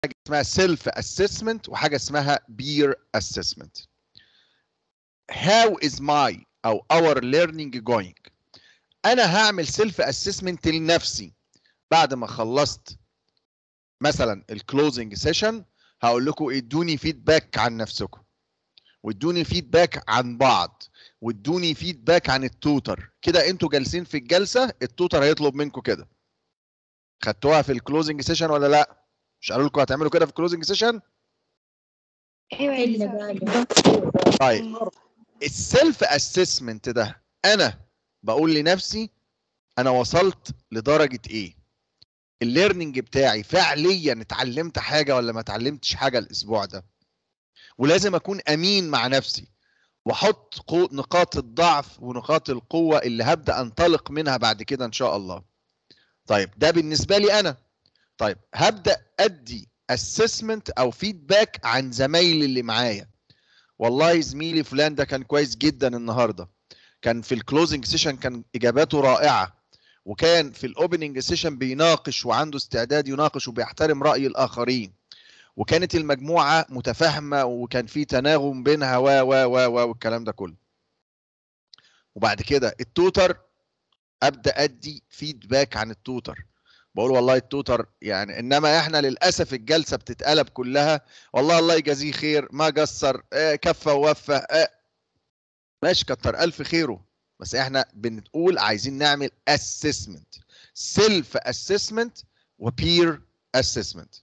حاجه اسمها سيلف اسسمنت وحاجه اسمها بير اسسمنت هاو از ماي او اور ليرنينج جوينج انا هعمل سيلف اسسمنت لنفسي بعد ما خلصت مثلا الكلوزنج سيشن هقول لكم ادوني فيدباك عن نفسكم وادوني فيدباك عن بعض وادوني فيدباك عن التوتر كده انتوا جالسين في الجلسه التوتر هيطلب منكم كده خدتوها في الكلوزنج سيشن ولا لا مش قالوا لكم هتعملوا كده في الكلوزنج سيشن ايوه يا اللي مستر. بالي طيب السيلف اسسمنت ده انا بقول لنفسي انا وصلت لدرجه ايه الليرنينج بتاعي فعليا اتعلمت حاجه ولا ما اتعلمتش حاجه الاسبوع ده ولازم اكون امين مع نفسي واحط قو- نقاط الضعف ونقاط القوه اللي هبدا انطلق منها بعد كده ان شاء الله طيب ده بالنسبه لي انا طيب هبدا ادي اسسمنت او فيدباك عن زمايلي اللي معايا والله زميلي فلان ده كان كويس جدا النهارده كان في الكلوزنج سيشن كان اجاباته رائعه وكان في الاوبننج سيشن بيناقش وعنده استعداد يناقش وبيحترم راي الاخرين وكانت المجموعه متفاهمه وكان في تناغم بينها و و و و والكلام ده كله وبعد كده التوتر ابدا ادي فيدباك عن التوتر بقول والله التوتر يعني انما احنا للاسف الجلسه بتتقلب كلها والله الله يجازيه خير ما قصر آه، كفى ووفى آه. ماشي كتر الف خيره بس احنا بنقول عايزين نعمل اسسمنت سيلف اسسمنت وبير اسسمنت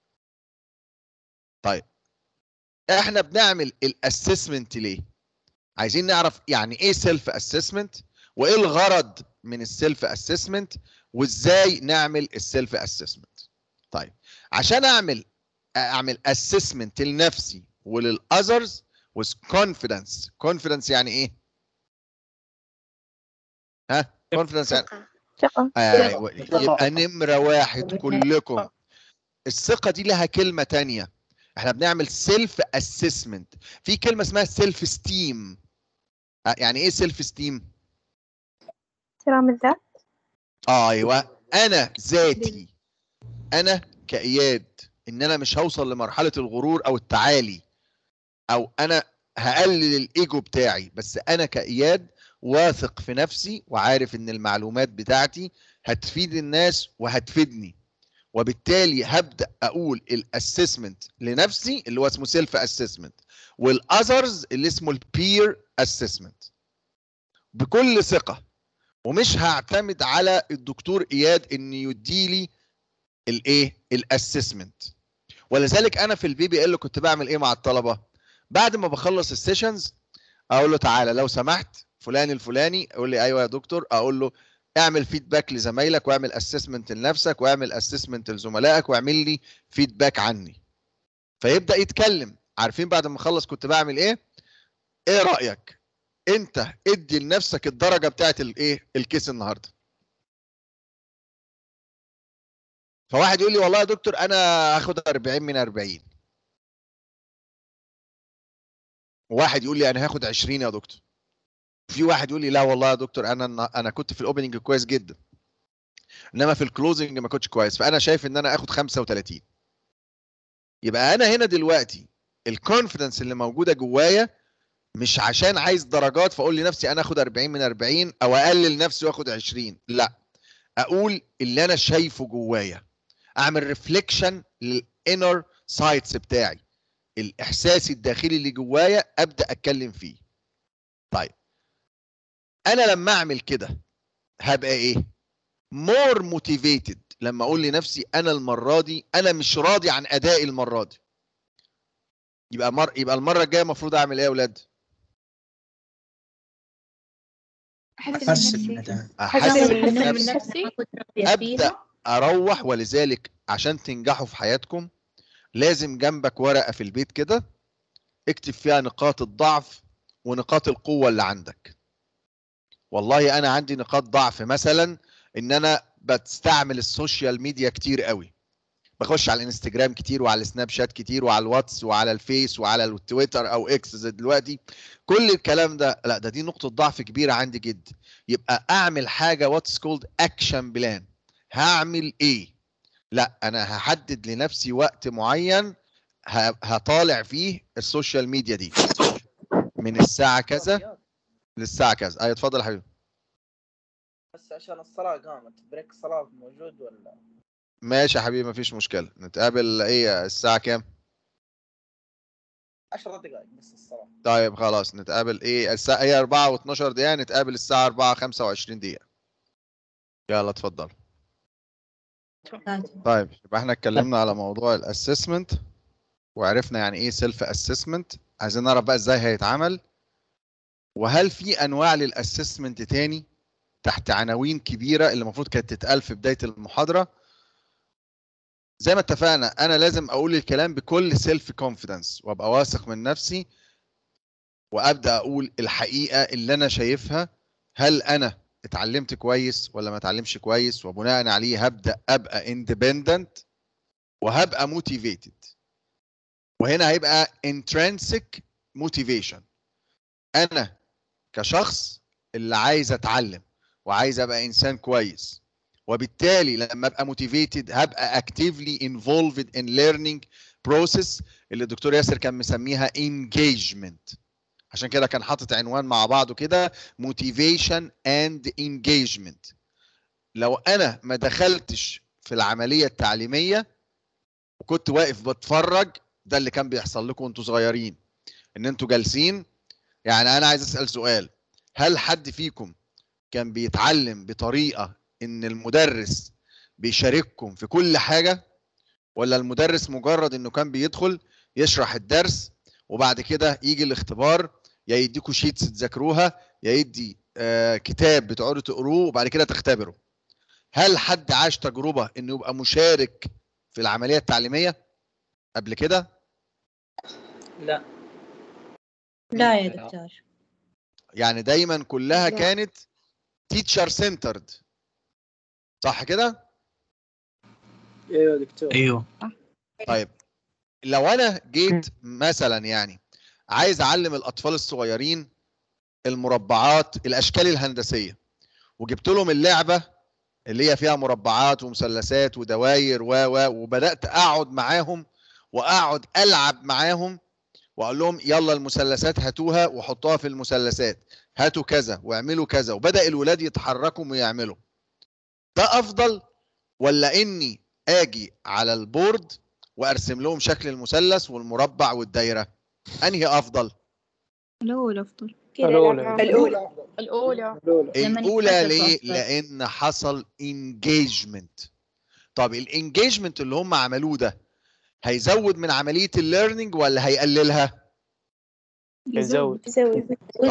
طيب احنا بنعمل الاسسمنت ليه عايزين نعرف يعني ايه سيلف اسسمنت وايه الغرض من السيلف اسسمنت وازاي نعمل السيلف اسسمنت طيب عشان اعمل اعمل اسسمنت لنفسي وللاذرز with confidence confidence يعني ايه ها confidence يعني ثقة ايوه يبقى نمره واحد كلكم الثقه دي لها كلمه تانية احنا بنعمل سيلف اسسمنت في كلمه اسمها سيلف ستيم يعني ايه سيلف ستيم احترام الذات ايوه انا ذاتي انا كاياد ان انا مش هوصل لمرحله الغرور او التعالي او انا هقلل الايجو بتاعي بس انا كاياد واثق في نفسي وعارف ان المعلومات بتاعتي هتفيد الناس وهتفيدني وبالتالي هبدا اقول الاسسمنت لنفسي اللي هو اسمه سيلف اسسمنت والاذرز اللي اسمه البير اسسمنت بكل ثقه ومش هعتمد على الدكتور اياد ان يديلي الايه الاسسمنت ولذلك انا في البي بي ال كنت بعمل ايه مع الطلبه بعد ما بخلص السيشنز اقول له تعالى لو سمحت فلان الفلاني يقول لي ايوه يا دكتور اقول له اعمل فيدباك لزمايلك واعمل اسسمنت لنفسك واعمل اسسمنت لزملائك واعمل لي فيدباك عني فيبدا يتكلم عارفين بعد ما اخلص كنت بعمل ايه ايه رايك انت ادي لنفسك الدرجه بتاعت الايه الكيس النهارده فواحد يقول لي والله يا دكتور انا هاخد 40 من 40 وواحد يقول لي انا هاخد 20 يا دكتور في واحد يقول لي لا والله يا دكتور انا انا كنت في الاوبننج كويس جدا انما في الكلوزنج ما كنتش كويس فانا شايف ان انا اخد 35 يبقى انا هنا دلوقتي الكونفيدنس اللي موجوده جوايا مش عشان عايز درجات فاقول لنفسي انا اخد 40 من 40 او اقلل نفسي واخد 20 لا اقول اللي انا شايفه جوايا اعمل ريفليكشن للانر سايتس بتاعي الاحساس الداخلي اللي جوايا ابدا اتكلم فيه طيب انا لما اعمل كده هبقى ايه مور موتيفيتد لما اقول لنفسي انا المره دي انا مش راضي عن ادائي المره دي يبقى مر... يبقى المره الجايه المفروض اعمل ايه يا اولاد أحسن أحسن من من نفسي أداء احسن من من نفسي. نفسي ما كنت راضية ابدا فيها اروح ولذلك عشان تنجحوا في حياتكم لازم جنبك ورقه في البيت كده اكتب فيها نقاط الضعف ونقاط القوه اللي عندك والله انا عندي نقاط ضعف مثلا ان انا بستعمل السوشيال ميديا كتير قوي بخش على الانستجرام كتير وعلى السناب شات كتير وعلى الواتس وعلى الفيس وعلى التويتر او اكس زي دلوقتي كل الكلام ده لا ده دي نقطه ضعف كبيره عندي جدا يبقى اعمل حاجه واتس كولد اكشن بلان هعمل ايه لا انا هحدد لنفسي وقت معين ه- هطالع فيه السوشيال ميديا دي من الساعه كذا للساعه كذا ايوه اتفضل يا حبيبي بس عشان الصلاة قامت بريك الصلاة موجود ولا ماشي يا حبيبي مفيش مشكله نتقابل ايه الساعه كام 10 دقائق بس الصلاة طيب خلاص نتقابل ايه الساعه هي 4 و12 دقيقه نتقابل الساعه 4 25 دقيقه يلا اتفضل طيب يبقى احنا اتكلمنا على موضوع الاسسمنت وعرفنا يعني ايه سيلف اسسمنت عايزين نعرف بقى ازاي هيتعمل وهل في انواع للاسسمنت تاني تحت عناوين كبيره اللي المفروض كانت تتقال في بدايه المحاضره زي ما اتفقنا انا لازم اقول الكلام بكل سيلف كونفيدنس وابقى واثق من نفسي وابدا اقول الحقيقه اللي انا شايفها هل انا اتعلمت كويس ولا ما اتعلمش كويس وبناء عليه هبدا ابقى اندبندنت وهبقى موتيفيتد وهنا هيبقى intrinsic motivation انا كشخص اللي عايز اتعلم وعايز ابقى انسان كويس وبالتالي لما ابقى موتيفيتد هبقى actively involved in learning process اللي الدكتور ياسر كان مسميها engagement عشان كده كان حاطط عنوان مع بعضه كده motivation and engagement لو انا ما دخلتش في العمليه التعليميه وكنت واقف بتفرج ده اللي كان بيحصل لكم وانتوا صغيرين ان انتوا جالسين يعني انا عايز اسال سؤال هل حد فيكم كان بيتعلم بطريقه ان المدرس بيشارككم في كل حاجه ولا المدرس مجرد انه كان بيدخل يشرح الدرس وبعد كده يجي الاختبار يا يديكوا شيتس تذاكروها يا يدي آه كتاب بتقعدوا تقروه وبعد كده تختبروا هل حد عاش تجربه انه يبقى مشارك في العمليه التعليميه قبل كده لا لا يا دكتور يعني دايما كلها لا. كانت تيتشر سنترد صح كده ايوه دكتور ايوه طيب لو انا جيت مثلا يعني عايز اعلم الاطفال الصغيرين المربعات الاشكال الهندسيه وجبت لهم اللعبه اللي هي فيها مربعات ومثلثات ودواير و و وبدات اقعد معاهم واقعد العب معاهم واقول لهم يلا المثلثات هاتوها وحطوها في المثلثات هاتوا كذا واعملوا كذا وبدا الولاد يتحركوا ويعملوا ده افضل ولا اني اجي على البورد وارسم لهم شكل المثلث والمربع والدايره انهي افضل الأول أفضل الأولى الأولى الأولى لما الاولى نتحدث ليه أفضل. لان حصل انجيجمنت طب الانجيجمنت اللي هم عملوه ده هيزود من عمليه الليرنينج ولا هيقللها يزود يسوي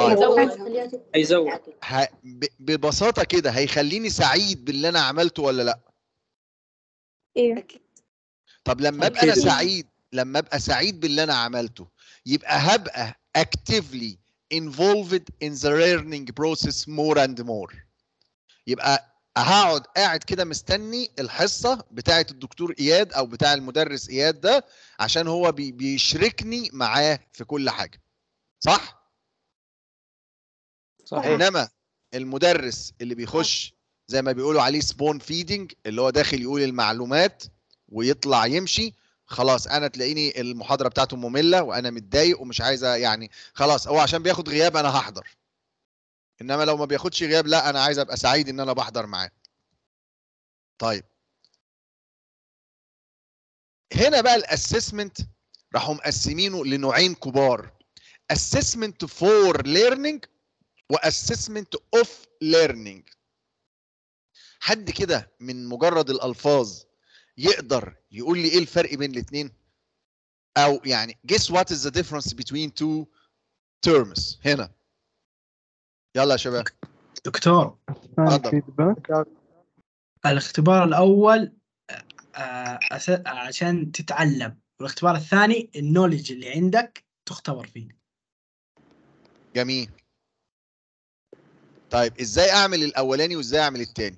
يزود ه... ب... ببساطه كده هيخليني سعيد باللي انا عملته ولا لا ايوه طب لما ابقى انا أكيد. سعيد لما ابقى سعيد باللي انا عملته يبقى هبقى actively involved in the learning process more and more يبقى هقعد قاعد كده مستني الحصه بتاعه الدكتور اياد او بتاع المدرس اياد ده عشان هو بي بيشركني معاه في كل حاجه صح صحيح انما المدرس اللي بيخش زي ما بيقولوا عليه سبون فيدنج اللي هو داخل يقول المعلومات ويطلع يمشي خلاص انا تلاقيني المحاضره بتاعته ممله وانا متضايق ومش عايزه يعني خلاص هو عشان بياخد غياب انا هحضر انما لو ما بياخدش غياب لا انا عايز ابقى سعيد ان انا بحضر معاه طيب هنا بقى الاسسمنت راحوا مقسمينه لنوعين كبار assessment for learning واسسمنت اوف ليرنينج حد كده من مجرد الالفاظ يقدر يقول لي ايه الفرق بين الاثنين او يعني guess what is the difference between two terms هنا يلا يا شباب دكتور اتفضل الاختبار الاول آه، أس- عشان تتعلم والاختبار الثاني النولج اللي عندك تختبر فيه جميل طيب ازاي اعمل الاولاني وازاي اعمل التاني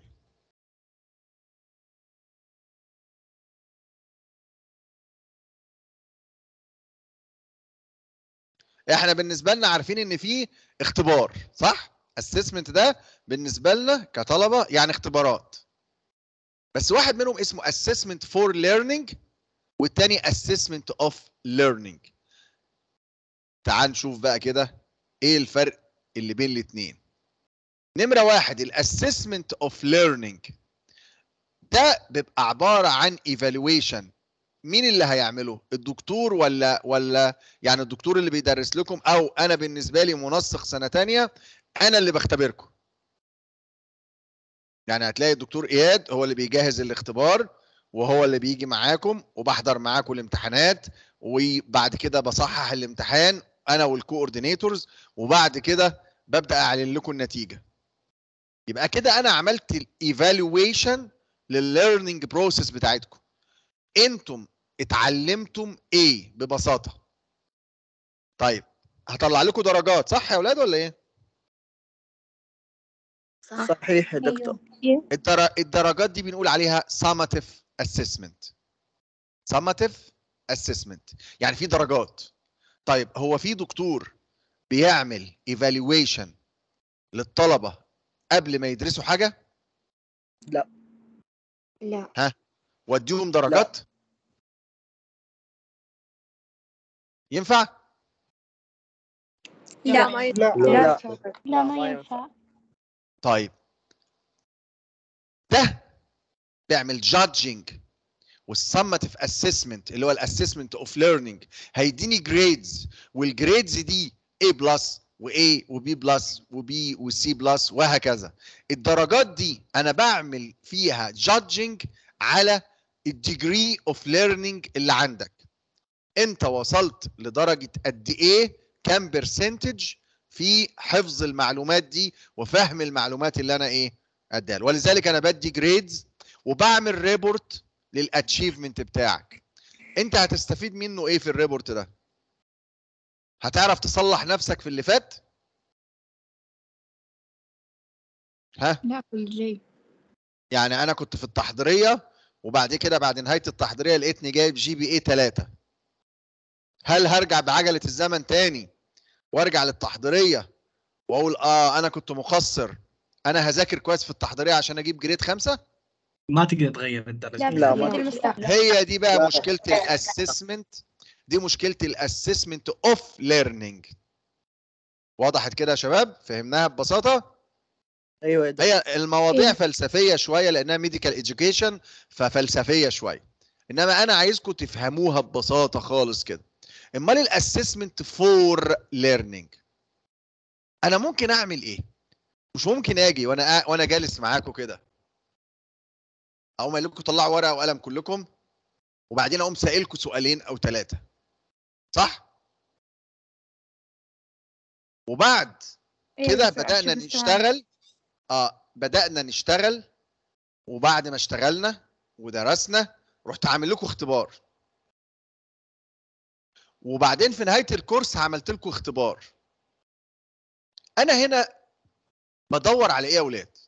احنا بالنسبه لنا عارفين ان في اختبار صح السيسمنت ده بالنسبه لنا كطلبه يعني اختبارات بس واحد منهم اسمه assessment for learning والتاني assessment of learning تعال نشوف بقى كده ايه الفرق اللي بين الاتنين نمرة واحد الاسسمنت اوف learning ده بيبقى عبارة عن evaluation مين اللي هيعمله الدكتور ولا ولا يعني الدكتور اللي بيدرس لكم او انا بالنسبة لي منسق سنة تانية انا اللي بختبركم يعني هتلاقي الدكتور اياد هو اللي بيجهز الاختبار وهو اللي بيجي معاكم وبحضر معاكم الامتحانات وبعد كده بصحح الامتحان انا والكوردينيتورز وبعد كده ببدا اعلن لكم النتيجه يبقى كده انا عملت الايفالويشن للليرنينج بروسيس بتاعتكم انتم اتعلمتم ايه ببساطه طيب هطلع لكم درجات صح يا اولاد ولا ايه صح صحيح يا دكتور أيوه. الدر... الدرجات دي بنقول عليها summative assessment summative assessment يعني في درجات طيب هو في دكتور بيعمل evaluation للطلبة قبل ما يدرسوا حاجة لا واديهم درجات ينفع لا ما لا لا. لا ما ما ينفع. ينفع طيب ده بيعمل judging والسمتيف اسسمنت اللي هو الاسسمنت اوف ليرنينج هيديني جريدز والجريدز دي A بلس وA وB بلس وB وC بلس وهكذا الدرجات دي انا بعمل فيها judging على الديجري اوف ليرنينج اللي عندك انت وصلت لدرجه قد ايه كام برسنتج في حفظ المعلومات دي وفهم المعلومات اللي انا ايه اديها له. ولذلك انا بدي جريدز وبعمل ريبورت للاتشيفمنت بتاعك انت هتستفيد منه ايه في الريبورت ده هتعرف تصلح نفسك في اللي فات ها لا في الجاي يعني انا كنت في التحضيريه وبعد كده بعد نهايه التحضيريه لقيتني جايب جي بي اي 3 هل هرجع بعجله الزمن تاني وارجع للتحضيريه واقول اه انا كنت مقصر انا هذاكر كويس في التحضيريه عشان اجيب جريد خمسة ما تقدر تغير الدرجه لا، ما- المستقبل هي دي بقى مشكله الاسسمنت دي مشكله الاسسمنت اوف ليرنينج وضحت كده يا شباب فهمناها ببساطه ايوه يا دكتور هي المواضيع إيه. فلسفيه شويه لانها ميديكال اديوكيشن ففلسفيه شويه انما انا عايزكم تفهموها ببساطه خالص كده امال الاسسمنت فور ليرنينج انا ممكن اعمل ايه مش ممكن اجي وانا قا- وانا جالس معاكم كده اقوم قايل لكم طلعوا ورقه وقلم كلكم وبعدين اقوم سائلكم سؤالين او ثلاثه صح وبعد كده بدأنا نشتغل اه بدأنا نشتغل وبعد ما اشتغلنا ودرسنا رحت عامل لكم اختبار وبعدين في نهاية الكورس عملت لكم اختبار انا هنا بدور على ايه يا اولاد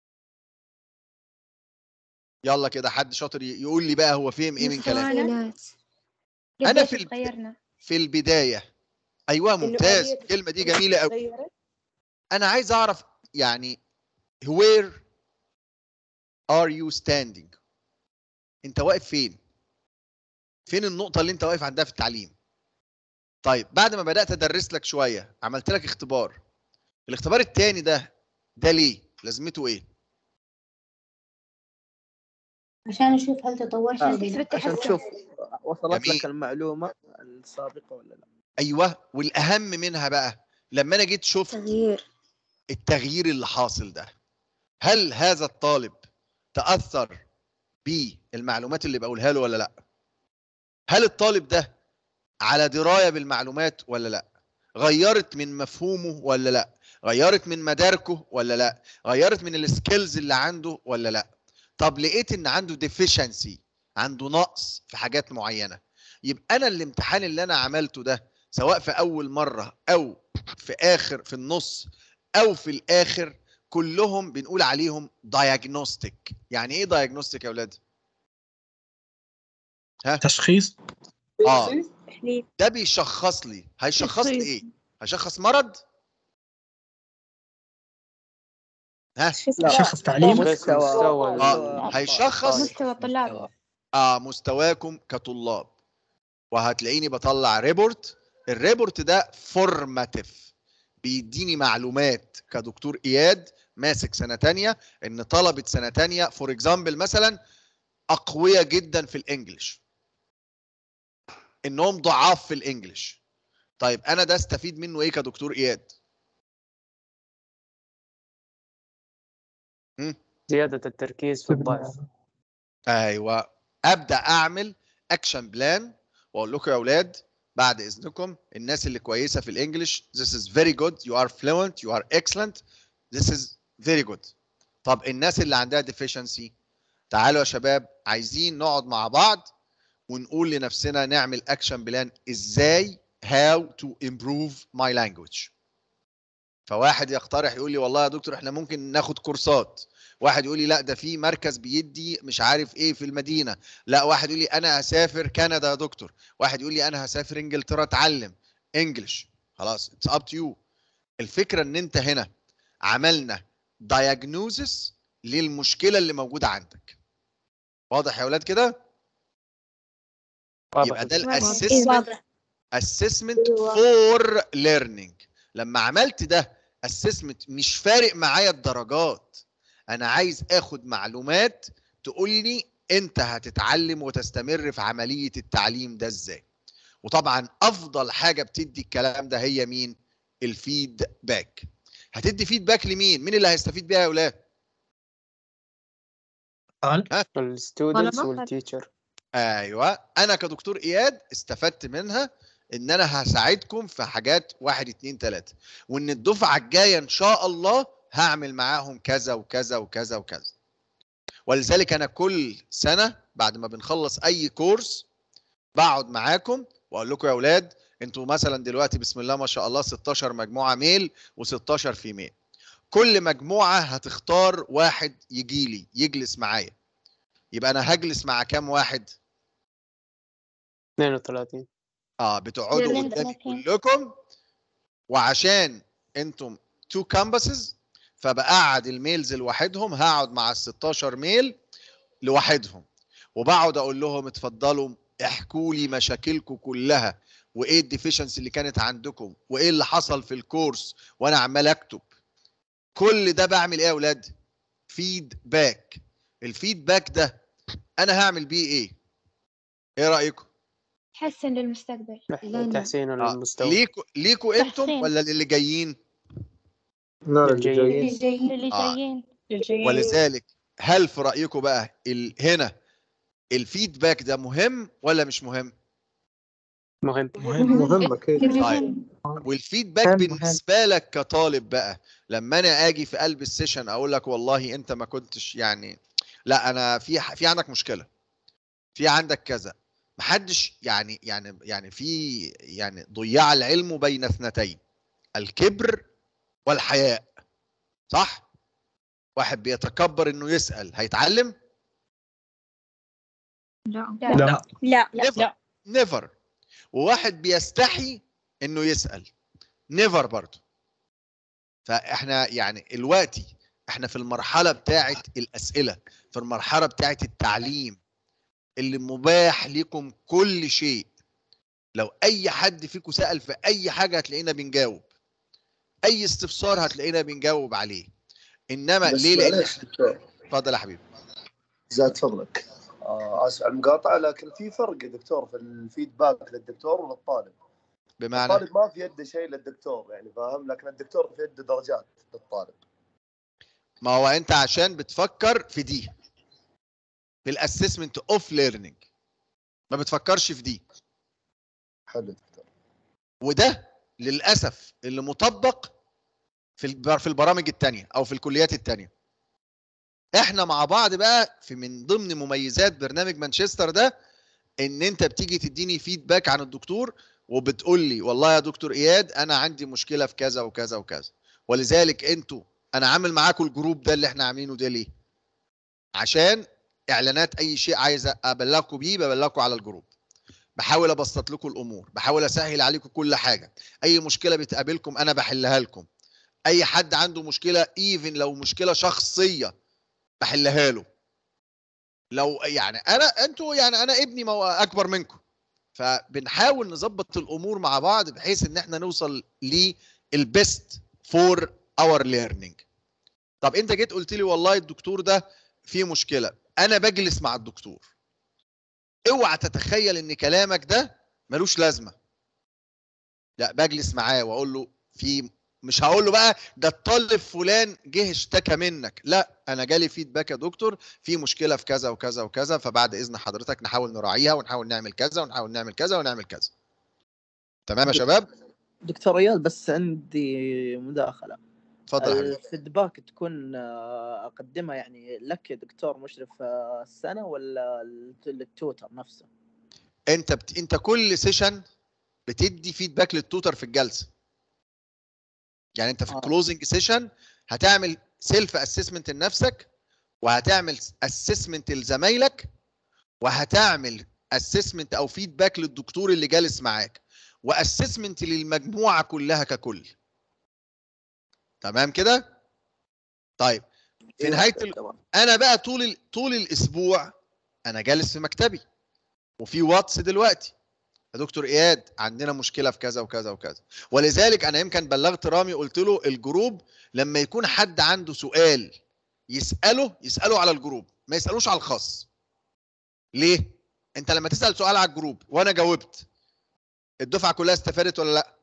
يلا كده حد شاطر ي- يقول لي بقى هو فهم ايه من كلامي أنا في الب- غيرنا في البداية ايوه ممتاز الكلمة دي جميلة قوي انا عايز اعرف يعني where are you standing انت واقف فين فين النقطة اللي انت واقف عندها في التعليم طيب بعد ما بدأت ادرس لك شوية عملت لك اختبار الاختبار التاني ده ده ليه لازمته ايه عشان نشوف هل تطورت آه، ولا لا. عشان تشوف وصلت جميل. لك المعلومه السابقه ولا لا ايوه والاهم منها بقى لما انا جيت شفت تغيير التغيير اللي حاصل ده هل هذا الطالب تأثر بالمعلومات اللي بقولها له ولا لا هل الطالب ده على دراية بالمعلومات ولا لا غيرت من مفهومه ولا لا غيرت من مداركه ولا لا غيرت من السكيلز اللي عنده ولا لا طب لقيت ان عنده ديفيشنسي عنده نقص في حاجات معينة يبقى انا الامتحان اللي انا عملته ده سواء في اول مرة او في اخر في النص او في الاخر كلهم بنقول عليهم diagnostic يعني ايه diagnostic يا اولاد تشخيص اه تحليل ده بيشخص لي هيشخص لي تشخيص. ايه هيشخص مرض ها شخص تعليم مستوى مستوى آه، مستوى هيشخص مستوى الطلاب اه مستواكم كطلاب وهتلاقيني بطلع ريبورت الريبورت ده فورماتيف بيديني معلومات كدكتور اياد ماسك سنه تانية ان طلبه سنه تانية فور اكزامبل مثلا اقوياء جدا في الانجليش انهم ضعاف في الانجليش طيب انا ده استفيد منه ايه كدكتور اياد زيادة التركيز في الضعف ايوه ابدا اعمل اكشن بلان واقول لكم يا اولاد بعد اذنكم الناس اللي كويسه في الانجليش this is very good you are fluent you are excellent this is very good طب الناس اللي عندها deficiency تعالوا يا شباب عايزين نقعد مع بعض ونقول لنفسنا نعمل اكشن بلان ازاي how to improve my language فواحد يقترح يقول لي والله يا دكتور احنا ممكن ناخد كورسات واحد يقول لي لا ده في مركز بيدي مش عارف ايه في المدينه لا واحد يقول لي انا هسافر كندا يا دكتور واحد يقول لي انا هسافر انجلترا اتعلم انجلش خلاص اتس اب تو يو الفكره ان انت هنا عملنا diagnosis للمشكله اللي موجوده عندك واضح يا اولاد كده يبقى ده واضح الاسسمنت واضح assessment for learning لما عملت ده assessment مش فارق معايا الدرجات انا عايز اخد معلومات تقول لي انت هتتعلم وتستمر في عمليه التعليم ده ازاي وطبعا افضل حاجه بتدي الكلام ده هي مين الفيدباك هتدي فيدباك لمين مين اللي هيستفيد بيها يا اولاد قال الستودنتس طلبة. والتيتشر ايوه انا كدكتور اياد استفدت منها ان انا هساعدكم في حاجات واحد اتنين تلاته وان الدفعه الجايه ان شاء الله هعمل معاهم كذا وكذا وكذا وكذا ولذلك انا كل سنه بعد ما بنخلص اي كورس بقعد معاكم واقول لكم يا اولاد انتوا مثلا دلوقتي بسم الله ما شاء الله 16 مجموعه ميل و16 فيميل كل مجموعه هتختار واحد يجي لي يجلس معايا يبقى انا هجلس مع كام واحد 32 اه بتقعدوا لين قدامي ثلاثين. كلكم وعشان انتم تو كامبسز فبقعد الميلز لوحدهم هقعد مع ال 16 ميل لوحدهم وبقعد اقول لهم اتفضلوا احكوا لي مشاكلكم كلها وايه الديفيشنسي اللي كانت عندكم وايه اللي حصل في الكورس وانا عمال اكتب كل ده بعمل ايه يا اولاد فيدباك الفيدباك ده انا هعمل بيه ايه ايه رايكم حسن للمستقبل تحسين آه، المستوى ليكوا ليكوا انتم تحسين. ولا للي جايين لا الجايين. الجايين جايين اللي آه. جايين ولذلك هل في رايكم بقى ال... هنا الفيدباك ده مهم ولا مش مهم مهم مهم مهم اكيد طيب والفيدباك مهم، مهم. بالنسبه لك كطالب بقى لما انا اجي في قلب السيشن اقول لك والله انت ما كنتش يعني لا انا في ح- في عندك مشكله في عندك كذا محدش يعني يعني يعني في يعني ضياع العلم بين اثنتين الكبر والحياء صح واحد بيتكبر انه يسال هيتعلم لا لا لا نيفر نيفر وواحد بيستحي انه يسال نيفر برضه فاحنا يعني دلوقتي احنا في المرحله بتاعه الاسئله في المرحله بتاعه التعليم اللي مباح لكم كل شيء لو اي حد فيكم سال في اي حاجه هتلاقينا بنجاوب اي استفسار هتلاقينا بنجاوب عليه انما بس ليه لان معليش دكتور اتفضل يا حبيبي زاد فضلك آه اسف على المقاطعه لكن في فرق يا دكتور في الفيدباك للدكتور وللطالب بمعنى الطالب ما في يده شيء للدكتور يعني فاهم لكن الدكتور في يده درجات للطالب ما هو انت عشان بتفكر في دي في الاسسمنت اوف ليرنينج ما بتفكرش في دي حلو دكتور وده للاسف اللي مطبق في الب- في البرامج التانية او في الكليات التانية احنا مع بعض بقى في من ضمن مميزات برنامج مانشستر ده ان انت بتيجي تديني فيدباك عن الدكتور وبتقول لي والله يا دكتور اياد انا عندي مشكله في كذا وكذا وكذا ولذلك انتوا انا عامل معاكم الجروب ده اللي احنا عاملينه ده ليه عشان اعلانات اي شيء عايز ابلغكم بيه ببلغكم على الجروب بحاول ابسط لكم الامور بحاول اسهل عليكم كل حاجه اي مشكله بتقابلكم انا بحلها لكم اي حد عنده مشكله ايفن لو مشكله شخصيه بحلها له لو يعني انا انتوا يعني انا ابني مو- اكبر منكم فبنحاول نظبط الامور مع بعض بحيث ان احنا نوصل للبيست فور اور ليرنينج طب انت جيت قلت لي والله الدكتور ده فيه مشكله انا بجلس مع الدكتور اوعى تتخيل ان كلامك ده ملوش لازمه لا بجلس معاه واقول له في مش هقول له بقى ده الطالب فلان جه اشتكى منك لا انا جالي فيدباك يا دكتور في مشكله في كذا وكذا وكذا فبعد اذن حضرتك نحاول نراعيها ونحاول نعمل كذا ونحاول نعمل كذا ونعمل كذا تمام يا شباب دكتور ريال بس عندي مداخله اتفضل يا حبيبي الفيدباك تكون آه، اقدمها يعني لك يا دكتور مشرف آه، السنه ولا للتوتر نفسه انت بت... انت كل سيشن بتدي فيدباك للتوتر في الجلسه يعني انت في آه. الكلوزنج سيشن هتعمل سيلف اسسمنت لنفسك وهتعمل اسسمنت لزمايلك وهتعمل اسسمنت او فيدباك للدكتور اللي جالس معاك واسسمنت للمجموعه كلها ككل تمام كده طيب في أيوة، نهايه ال... تمام. انا بقى طول ال... طول الاسبوع انا جالس في مكتبي وفي واتس دلوقتي يا دكتور اياد عندنا مشكله في كذا وكذا وكذا ولذلك انا يمكن بلغت رامي قلت له الجروب لما يكون حد عنده سؤال يساله يساله على الجروب ما يسالوش على الخاص ليه انت لما تسال سؤال على الجروب وانا جاوبت الدفعه كلها استفادت ولا لا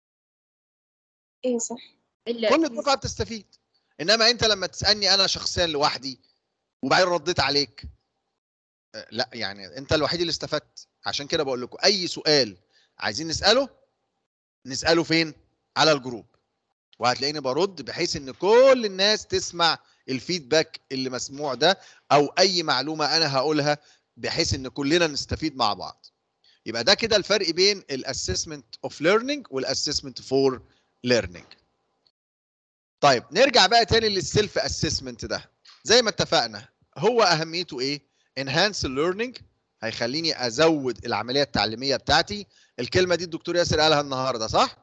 ايه صح إلا كل الدفعه بتستفيد انما انت لما تسالني انا شخصيا لوحدي وبعدين رديت عليك آه، لا يعني انت الوحيد اللي استفدت عشان كده بقول لكم اي سؤال عايزين نساله نساله فين على الجروب وهتلاقيني برد بحيث ان كل الناس تسمع الفيدباك اللي مسموع ده او اي معلومه انا هقولها بحيث ان كلنا نستفيد مع بعض يبقى ده كده الفرق بين الاسسمنت اوف ليرنينج والاسسمنت فور ليرنينج طيب نرجع بقى تاني للسيلف اسسمنت ده زي ما اتفقنا هو اهميته ايه enhance learning هيخليني ازود العمليه التعليميه بتاعتي الكلمه دي الدكتور ياسر قالها النهارده صح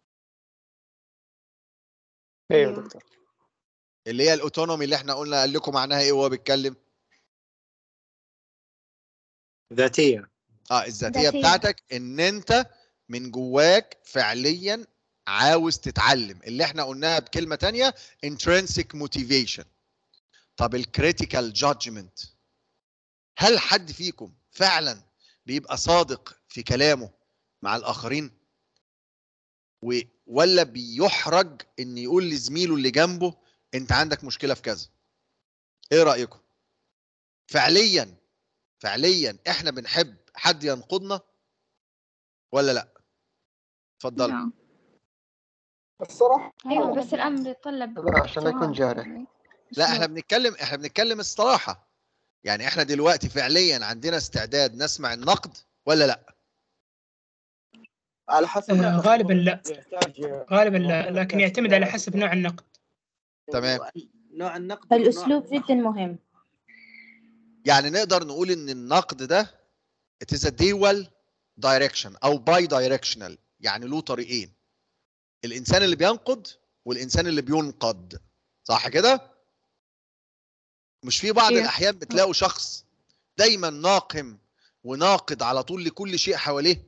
ايوه أيوة. دكتور اللي هي الاوتونومي اللي احنا قلنا قال لكم معناها ايه وهو بيتكلم ذاتيه اه الذاتيه ذاتية. بتاعتك ان انت من جواك فعليا عاوز تتعلم اللي احنا قلناها بكلمه تانية intrinsic motivation طب الكريتيكال جادجمنت هل حد فيكم فعلا بيبقى صادق في كلامه مع الاخرين و ولا بيحرج ان يقول لزميله اللي جنبه انت عندك مشكله في كذا ايه رايكم فعليا فعليا احنا بنحب حد ينقضنا ولا لا اتفضل لا الصراحه أيوة بس الأمر يتطلب لا عشان لا يكون جواب. جارح لا احنا أسلوب. بنتكلم احنا بنتكلم الصراحه يعني احنا دلوقتي فعليا عندنا استعداد نسمع النقد ولا لا على حسب آه، نوع غالباً النقد. لا. يحتاج غالبا لا لكن يعتمد على حسب نوع النقد تمام. نوع النقد ونوع- الأسلوب جدا مهم يعني نقدر نقول ان النقد ده it is a dual direction او bi directional يعني له طريقين الانسان اللي بينقد والانسان اللي بينقد صح كده مش في بعض إيه. الاحيان بتلاقوا شخص دايما ناقم وناقد على طول لكل شيء حواليه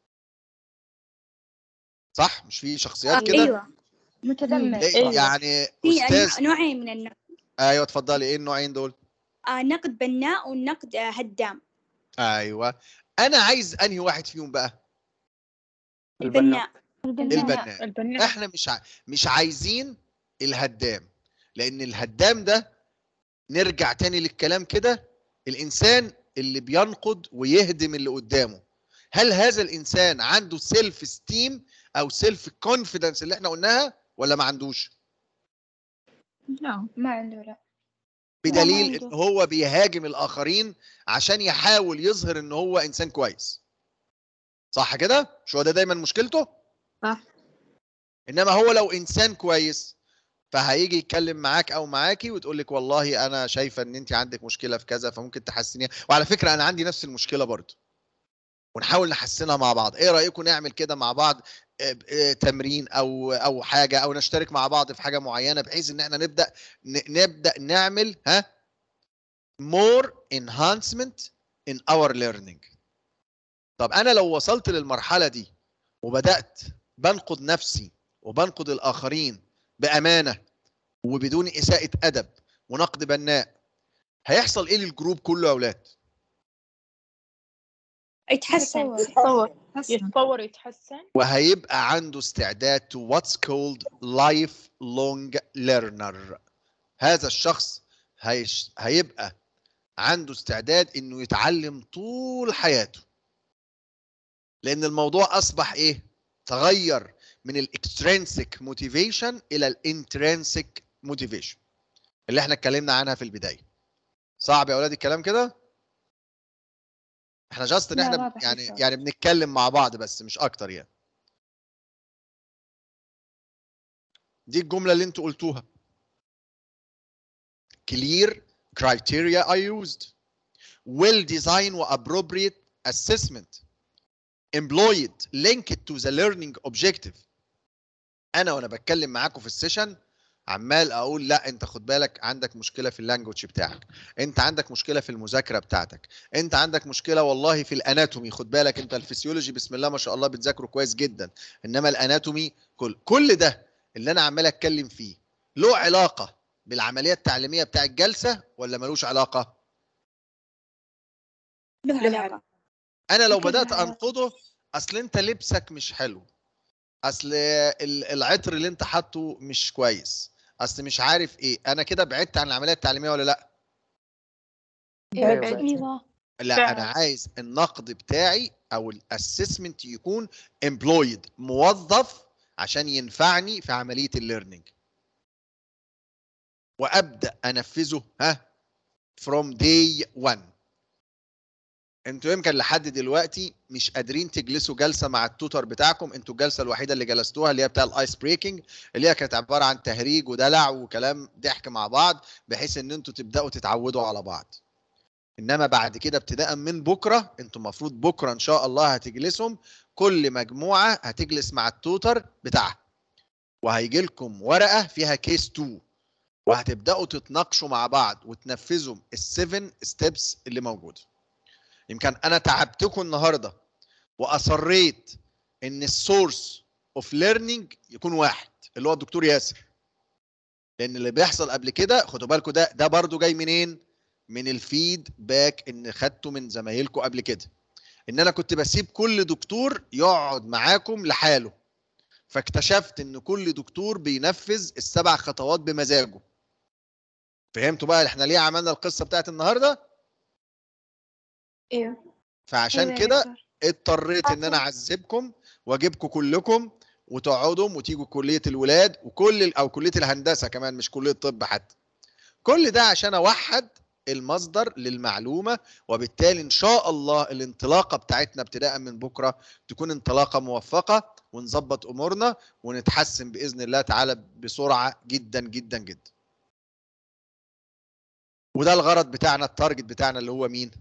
صح مش في شخصيات كده ايوه متذمر إيه، أيوة. يعني في استاذ أنواع- نوعين من النقد ايوه اتفضلي ايه النوعين دول آه نقد بناء والنقد آه هدام ايوه انا عايز انهي واحد فيهم بقى البناء البناء البناء احنا مش ع... مش عايزين الهدام لان الهدام ده نرجع تاني للكلام كده الانسان اللي بينقد ويهدم اللي قدامه هل هذا الانسان عنده سيلف ستيم او سيلف كونفيدنس اللي احنا قلناها ولا ما عندوش لا ما عنده لا بدليل عنده. ان هو بيهاجم الاخرين عشان يحاول يظهر ان هو انسان كويس صح كده مش هو ده دايما مشكلته صح. انما هو لو انسان كويس فهيجي يتكلم معاك او معاكي وتقول لك والله انا شايفه ان انت عندك مشكله في كذا فممكن تحسنيها وعلى فكره انا عندي نفس المشكله برضو ونحاول نحسنها مع بعض ايه رايكم نعمل كده مع بعض آه، آه، تمرين او او حاجه او نشترك مع بعض في حاجه معينه بحيث ان احنا نبدا ن- نبدا نعمل ها more enhancement in our learning طب انا لو وصلت للمرحله دي وبدات بنقد نفسي وبنقد الاخرين بامانه وبدون اساءه ادب ونقد بناء هيحصل ايه للجروب كله يا اولاد يتحسن يتطور. يتطور يتحسن وهيبقى عنده استعداد to what's called lifelong learner هذا الشخص هيش هيبقى عنده استعداد انه يتعلم طول حياته لان الموضوع اصبح ايه تغير من الاكسترينسيك موتيفيشن الى الانترنسيك موتيفيشن اللي احنا اتكلمنا عنها في البدايه صعب يا اولاد الكلام كده احنا جاست ان لا، احنا واضح يعني بالظبط. يعني بنتكلم مع بعض بس مش اكتر يعني دي الجمله اللي انتوا قلتوها clear criteria are used well designed و appropriate assessment employed linked to the learning objective انا وانا بتكلم معاكم في السيشن عمال اقول لا انت خد بالك عندك مشكله في اللانجوج بتاعك انت عندك مشكله في المذاكره بتاعتك انت عندك مشكله والله في الاناتومي خد بالك انت الفسيولوجي بسم الله ما شاء الله بتذاكره كويس جدا انما الاناتومي كل كل ده اللي انا عمال اتكلم فيه له علاقه بالعمليه التعليميه بتاع الجلسه ولا ملوش علاقه له علاقة انا لو أكيد بدات لها علاقة. انقده اصل انت لبسك مش حلو اصل ال- العطر اللي انت حاطه مش كويس اصل مش عارف ايه انا كده بعدت عن العمليه التعليميه ولا لا أيوة. ايوه لا فعلا. انا عايز النقد بتاعي او الاسسمنت يكون امبلويد موظف عشان ينفعني في عمليه الليرنينج وابدا انفذه ها from day one انتوا يمكن لحد دلوقتي مش قادرين تجلسوا جلسه مع التوتر بتاعكم انتوا الجلسه الوحيده اللي جلستوها اللي هي بتاع الايس بريكنج اللي هي كانت عباره عن تهريج ودلع وكلام ضحك مع بعض بحيث ان انتوا تبداوا تتعودوا على بعض انما بعد كده ابتداء من بكره انتوا المفروض بكره ان شاء الله هتجلسهم كل مجموعه هتجلس مع التوتر بتاعها وهيجي لكم ورقه فيها كيس 2 وهتبداوا تتناقشوا مع بعض وتنفذوا السيفن ستيبس اللي موجوده يمكن انا تعبتكم النهارده واصريت ان السورس اوف ليرنينج يكون واحد اللي هو الدكتور ياسر لان اللي بيحصل قبل كده خدوا بالكم ده ده برضو جاي منين من الفيد باك ان خدته من زمايلكم قبل كده ان انا كنت بسيب كل دكتور يقعد معاكم لحاله فاكتشفت ان كل دكتور بينفذ السبع خطوات بمزاجه فهمتوا بقى احنا ليه عملنا القصه بتاعت النهارده ايوه فعشان أيوة يا كده دكتور. اضطريت ان انا اعذبكم واجيبكم كلكم وتقعدوا وتيجوا كليه الولاد وكل ال- او كليه الهندسه كمان مش كليه الطب حتى كل ده عشان اوحد المصدر للمعلومه وبالتالي ان شاء الله الانطلاقه بتاعتنا ابتداء من بكره تكون انطلاقه موفقه ونظبط امورنا ونتحسن باذن الله تعالى بسرعه جدا جدا جدا وده الغرض بتاعنا التارجت بتاعنا اللي هو مين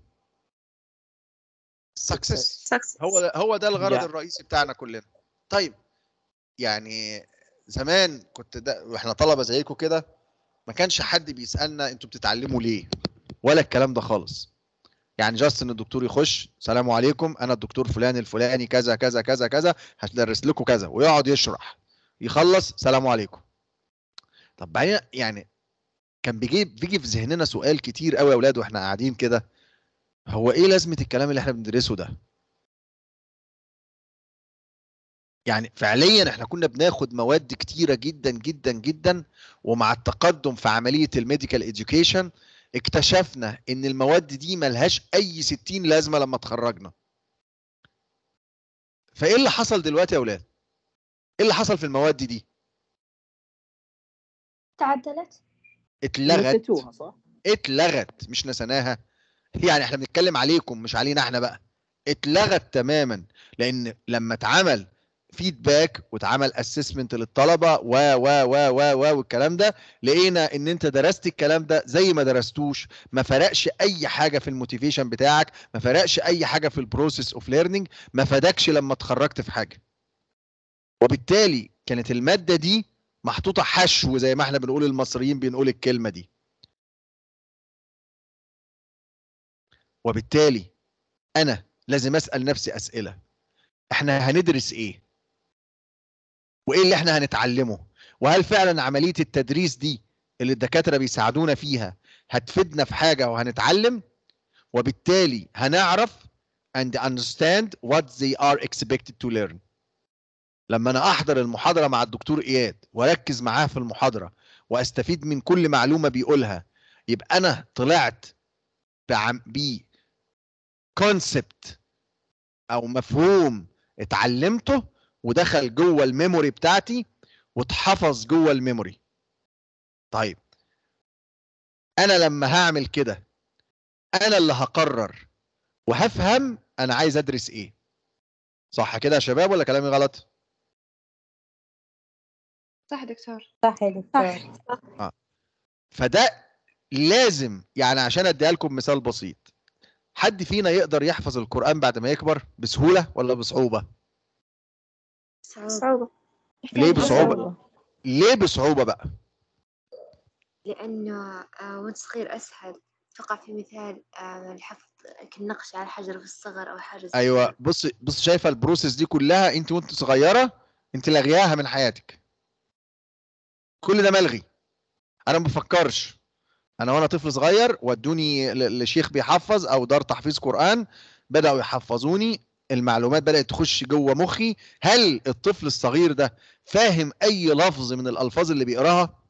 سكسس هو ده هو ده الغرض Yeah. الرئيسي بتاعنا كلنا طيب يعني زمان كنت ده واحنا طلبه زيكم كده ما كانش حد بيسالنا انتوا بتتعلموا ليه ولا الكلام ده خالص يعني جاست ان الدكتور يخش سلام عليكم انا الدكتور فلان الفلاني كذا كذا كذا كذا هدرس لكم كذا ويقعد يشرح يخلص سلام عليكم طب بعدين يعني كان بيجي بيجي في ذهننا سؤال كتير قوي يا اولاد واحنا قاعدين كده هو ايه لازمه الكلام اللي احنا بندرسه ده يعني فعليا احنا كنا بناخد مواد كتيره جدا جدا جدا ومع التقدم في عمليه الميديكال اديوكيشن اكتشفنا ان المواد دي ملهاش اي 60 لازمه لما اتخرجنا فايه اللي حصل دلوقتي يا اولاد ايه اللي حصل في المواد دي تعدلت اتلغت نسيتوها صح؟ اتلغت مش نسيناها يعني احنا بنتكلم عليكم مش علينا احنا بقى اتلغت تماما لان لما اتعمل فيدباك واتعمل اسسمنت للطلبه و و و و و والكلام ده لقينا ان انت درست الكلام ده زي ما درستوش ما فرقش اي حاجه في الموتيفيشن بتاعك ما فرقش اي حاجه في البروسيس اوف ليرنينج ما فادكش لما اتخرجت في حاجه وبالتالي كانت الماده دي محطوطه حشو زي ما احنا بنقول المصريين بنقول الكلمه دي وبالتالي انا لازم اسال نفسي اسئله احنا هندرس ايه وايه اللي احنا هنتعلمه وهل فعلا عمليه التدريس دي اللي الدكاتره بيساعدونا فيها هتفيدنا في حاجه وهنتعلم وبالتالي هنعرف and understand what they are expected to learn لما انا احضر المحاضره مع الدكتور اياد واركز معاه في المحاضره واستفيد من كل معلومه بيقولها يبقى انا طلعت بعم ب كونسبت او مفهوم اتعلمته ودخل جوه الميموري بتاعتي واتحفظ جوه الميموري طيب انا لما هعمل كده انا اللي هقرر وهفهم انا عايز ادرس ايه صح كده يا شباب ولا كلامي غلط صح دكتور صح يا دكتور اه فده لازم يعني عشان اديها لكم مثال بسيط حد فينا يقدر يحفظ القرآن بعد ما يكبر بسهولة ولا بصعوبة صعوبة ليه بصعوبة ليه بصعوبة بقى لأنه آه، وأنت صغير أسهل تقع في مثال آه، الحفظ كالنقش على الحجر في الصغر أو حاجة زي ايوه كذا. بص بص شايفه البروسيس دي كلها انت وانت صغيره انت لاغياها من حياتك كل ده ملغي انا ما بفكرش انا وانا طفل صغير ودوني ل- لشيخ بيحفظ او دار تحفيظ قران بداوا يحفظوني المعلومات بدات تخش جوه مخي هل الطفل الصغير ده فاهم اي لفظ من الالفاظ اللي بيقراها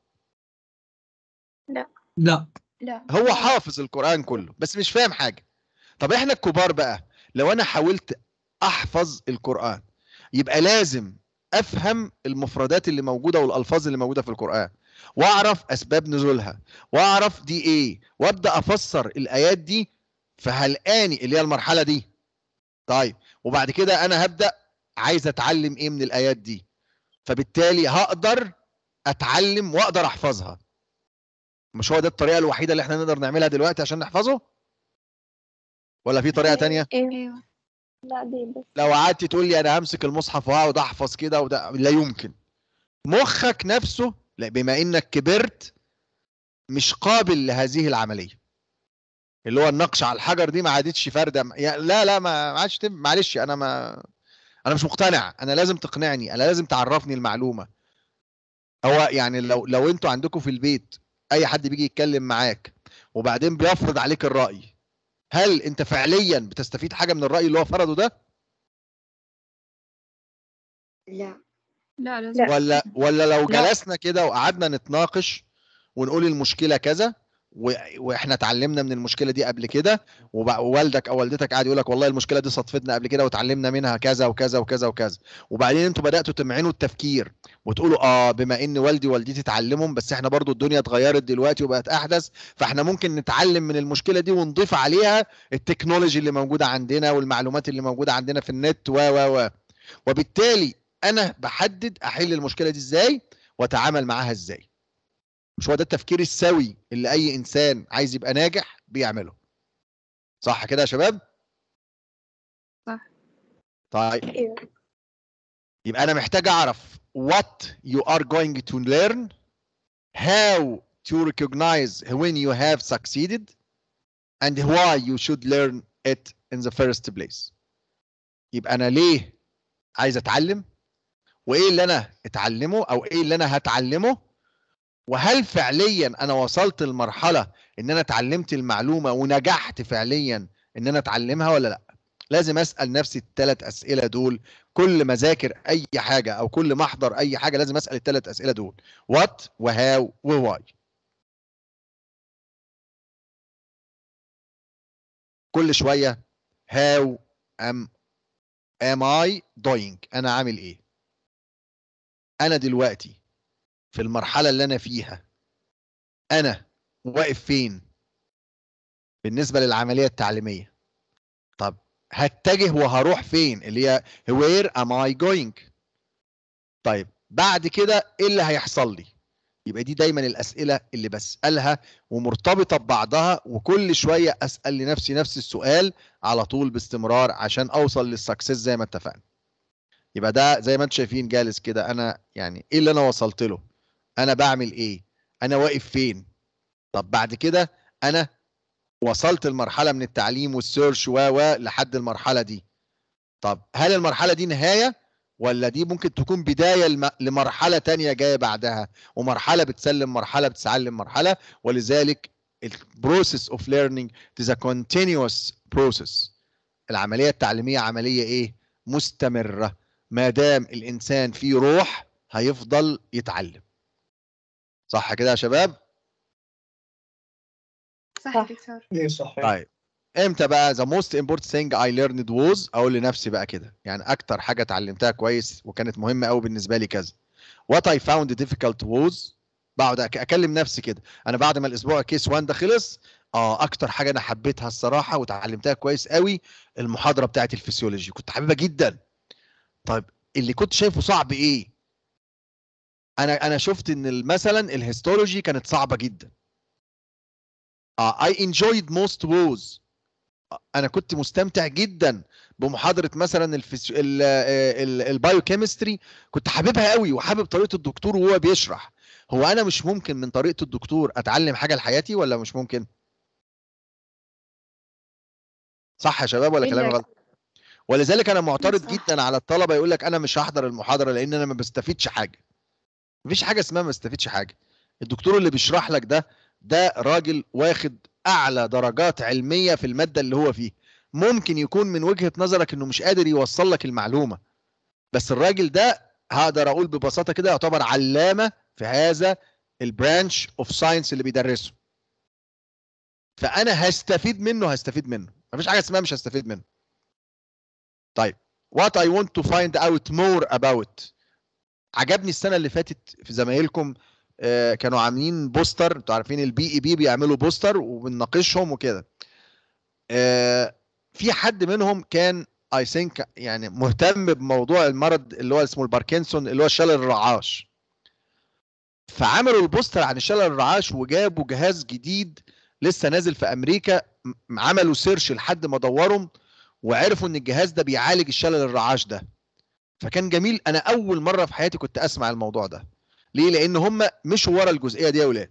لا لا هو حافظ القرآن كله بس مش فاهم حاجة طب احنا الكبار بقى لو انا حاولت احفظ القرآن يبقى لازم افهم المفردات اللي موجودة والالفاظ اللي موجودة في القرآن واعرف اسباب نزولها واعرف دي ايه وابدا افسر الايات دي فهلقاني اللي هي المرحلة دي طيب وبعد كده انا هبدا عايز اتعلم ايه من الايات دي فبالتالي هقدر اتعلم واقدر احفظها مش هو ده الطريقه الوحيده اللي احنا نقدر نعملها دلوقتي عشان نحفظه ولا في طريقه تانية ايوه لا دي بس لو قعدت تقول لي انا همسك المصحف واقعد احفظ كده وده لا يمكن مخك نفسه لا بما انك كبرت مش قابل لهذه العمليه اللي هو النقش على الحجر دي ما عادتش فارده يعني لا لا ما ما عادش تم- معلش انا ما انا مش مقتنع انا لازم تقنعني انا لازم تعرفني المعلومه هو يعني لو لو انتوا عندكم في البيت اي حد بيجي يتكلم معاك وبعدين بيفرض عليك الراي هل انت فعليا بتستفيد حاجه من الراي اللي هو فرضه ده لا لا لازم ولا ولا لو لا. جلسنا كده وقعدنا نتناقش ونقول المشكله كذا و- واحنا اتعلمنا من المشكله دي قبل كده وبع- ووالدك او والدتك قاعد يقول لك والله المشكله دي صدفتنا قبل كده وتعلمنا منها كذا وكذا وكذا وكذا وبعدين انتوا بداتوا تمعنوا التفكير وتقولوا اه بما ان والدي ووالدتي اتعلمهم بس احنا برضو الدنيا اتغيرت دلوقتي وبقت احدث فاحنا ممكن نتعلم من المشكله دي ونضيف عليها التكنولوجي اللي موجوده عندنا والمعلومات اللي موجوده عندنا في النت و و و وبالتالي انا بحدد احل المشكله دي ازاي واتعامل معاها ازاي مش هو ده التفكير السوي اللي اي انسان عايز يبقى ناجح بيعمله صح كده يا شباب صح. طيب ايوه يبقى انا محتاج اعرف what you are going to learn how to recognize when you have succeeded and why you should learn it in the first place يبقى انا ليه عايز اتعلم وايه اللي انا اتعلمه او ايه اللي انا هتعلمه وهل فعليا انا وصلت لمرحله ان انا اتعلمت المعلومه ونجحت فعليا ان انا اتعلمها ولا لا لازم اسال نفسي الثلاث اسئله دول كل ما اذاكر اي حاجه او كل ما احضر اي حاجه لازم اسال الثلاث اسئله دول وات وهاو وواي كل شويه هاو ام am I doing انا عامل ايه انا دلوقتي في المرحله اللي انا فيها انا واقف فين بالنسبه للعمليه التعليميه طب هتجه وهروح فين اللي هي where am I going طيب بعد كده ايه اللي هيحصل لي يبقى دي دايما الاسئله اللي بسالها ومرتبطه ببعضها وكل شويه اسال لنفسي نفس السؤال على طول باستمرار عشان اوصل للسكسس زي ما اتفقنا يبقى ده زي ما انتم شايفين جالس كده انا يعني ايه اللي انا وصلت له انا بعمل ايه انا واقف فين طب بعد كده انا وصلت المرحله من التعليم والسيرش و و لحد المرحله دي طب هل المرحله دي نهايه ولا دي ممكن تكون بدايه لم- لمرحله تانية جايه بعدها ومرحله بتسلم مرحله بتسلم مرحله ولذلك البروسيس اوف ليرنينج is a continuous process العمليه التعليميه عمليه ايه مستمره ما دام الانسان فيه روح هيفضل يتعلم صح كده يا شباب صح يا دكتور ايه صحيح طيب امتى بقى the most important thing I learned was اقول لنفسي بقى كده يعني اكتر حاجه اتعلمتها كويس وكانت مهمه قوي بالنسبه لي كذا what I found difficult was بقعد أك- اكلم نفسي كده انا بعد ما الاسبوع كيس 1 ده خلص اه اكتر حاجه انا حبيتها الصراحه وتعلمتها كويس قوي المحاضره بتاعت الفسيولوجي كنت حاببها جدا طيب اللي كنت شايفه صعب ايه انا انا شفت ان ال- مثلا الهيستولوجي كانت صعبه جدا اه I enjoyed most was انا كنت مستمتع جدا بمحاضره مثلا الفسيو... ال... ال... البايوكيمستري كنت حاببها قوي وحابب طريقه الدكتور وهو بيشرح هو انا مش ممكن من طريقه الدكتور اتعلم حاجه لحياتي ولا مش ممكن صح يا شباب ولا كلامي إلا- غلط ولذلك انا معترض صح. جدا على الطلبه يقول لك انا مش هحضر المحاضره لان انا ما بستفيدش حاجه مفيش حاجه اسمها ما بستفيدش حاجه الدكتور اللي بيشرح لك ده ده راجل واخد اعلى درجات علميه في الماده اللي هو فيه ممكن يكون من وجهه نظرك انه مش قادر يوصل لك المعلومه بس الراجل ده هقدر اقول ببساطه كده يعتبر علامه في هذا البرانش اوف ساينس اللي بيدرسه فانا هستفيد منه هستفيد منه مفيش حاجه اسمها مش هستفيد منه طيب what I want to find out more about عجبني السنه اللي فاتت في زمايلكم آه، كانوا عاملين بوستر انتوا عارفين البي اي بي بيعملوا بوستر وبنناقشهم وكده آه، في حد منهم كان اي ثينك يعني مهتم بموضوع المرض اللي هو اسمه الباركنسون اللي هو شلل الرعاش فعملوا البوستر عن شلل الرعاش وجابوا جهاز جديد لسه نازل في امريكا م- عملوا سيرش لحد ما دورهم وعرفوا ان الجهاز ده بيعالج الشلل الرعاش ده فكان جميل انا اول مره في حياتي كنت اسمع الموضوع ده ليه لان هم مشوا ورا الجزئيه دي يا اولاد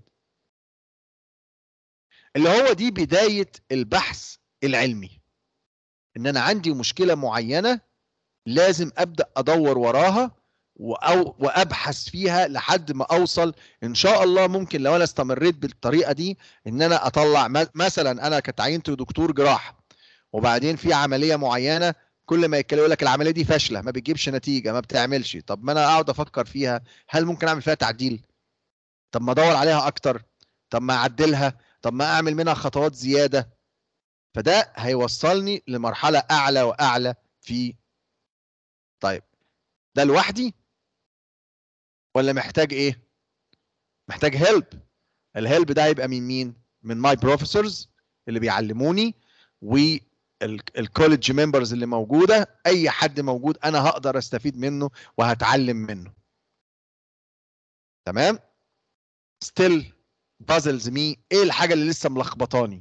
اللي هو دي بدايه البحث العلمي ان انا عندي مشكله معينه لازم ابدا ادور وراها وأو وابحث فيها لحد ما اوصل ان شاء الله ممكن لو انا استمريت بالطريقه دي ان انا اطلع م- مثلا انا كتعينت دكتور جراحه وبعدين في عمليه معينه كل ما يتكلم يقول لك العمليه دي فاشله ما بتجيبش نتيجه ما بتعملش طب ما انا اقعد افكر فيها هل ممكن اعمل فيها تعديل طب ما ادور عليها اكتر طب ما اعدلها طب ما اعمل منها خطوات زياده فده هيوصلني لمرحله اعلى واعلى في طيب ده لوحدي ولا محتاج ايه محتاج هيلب الهيلب ده هيبقى من مين من ماي بروفيسورز اللي بيعلموني والكوليدج ممبرز اللي موجوده اي حد موجود انا هقدر استفيد منه وهتعلم منه تمام ستيل بازلز مي ايه الحاجه اللي لسه ملخبطاني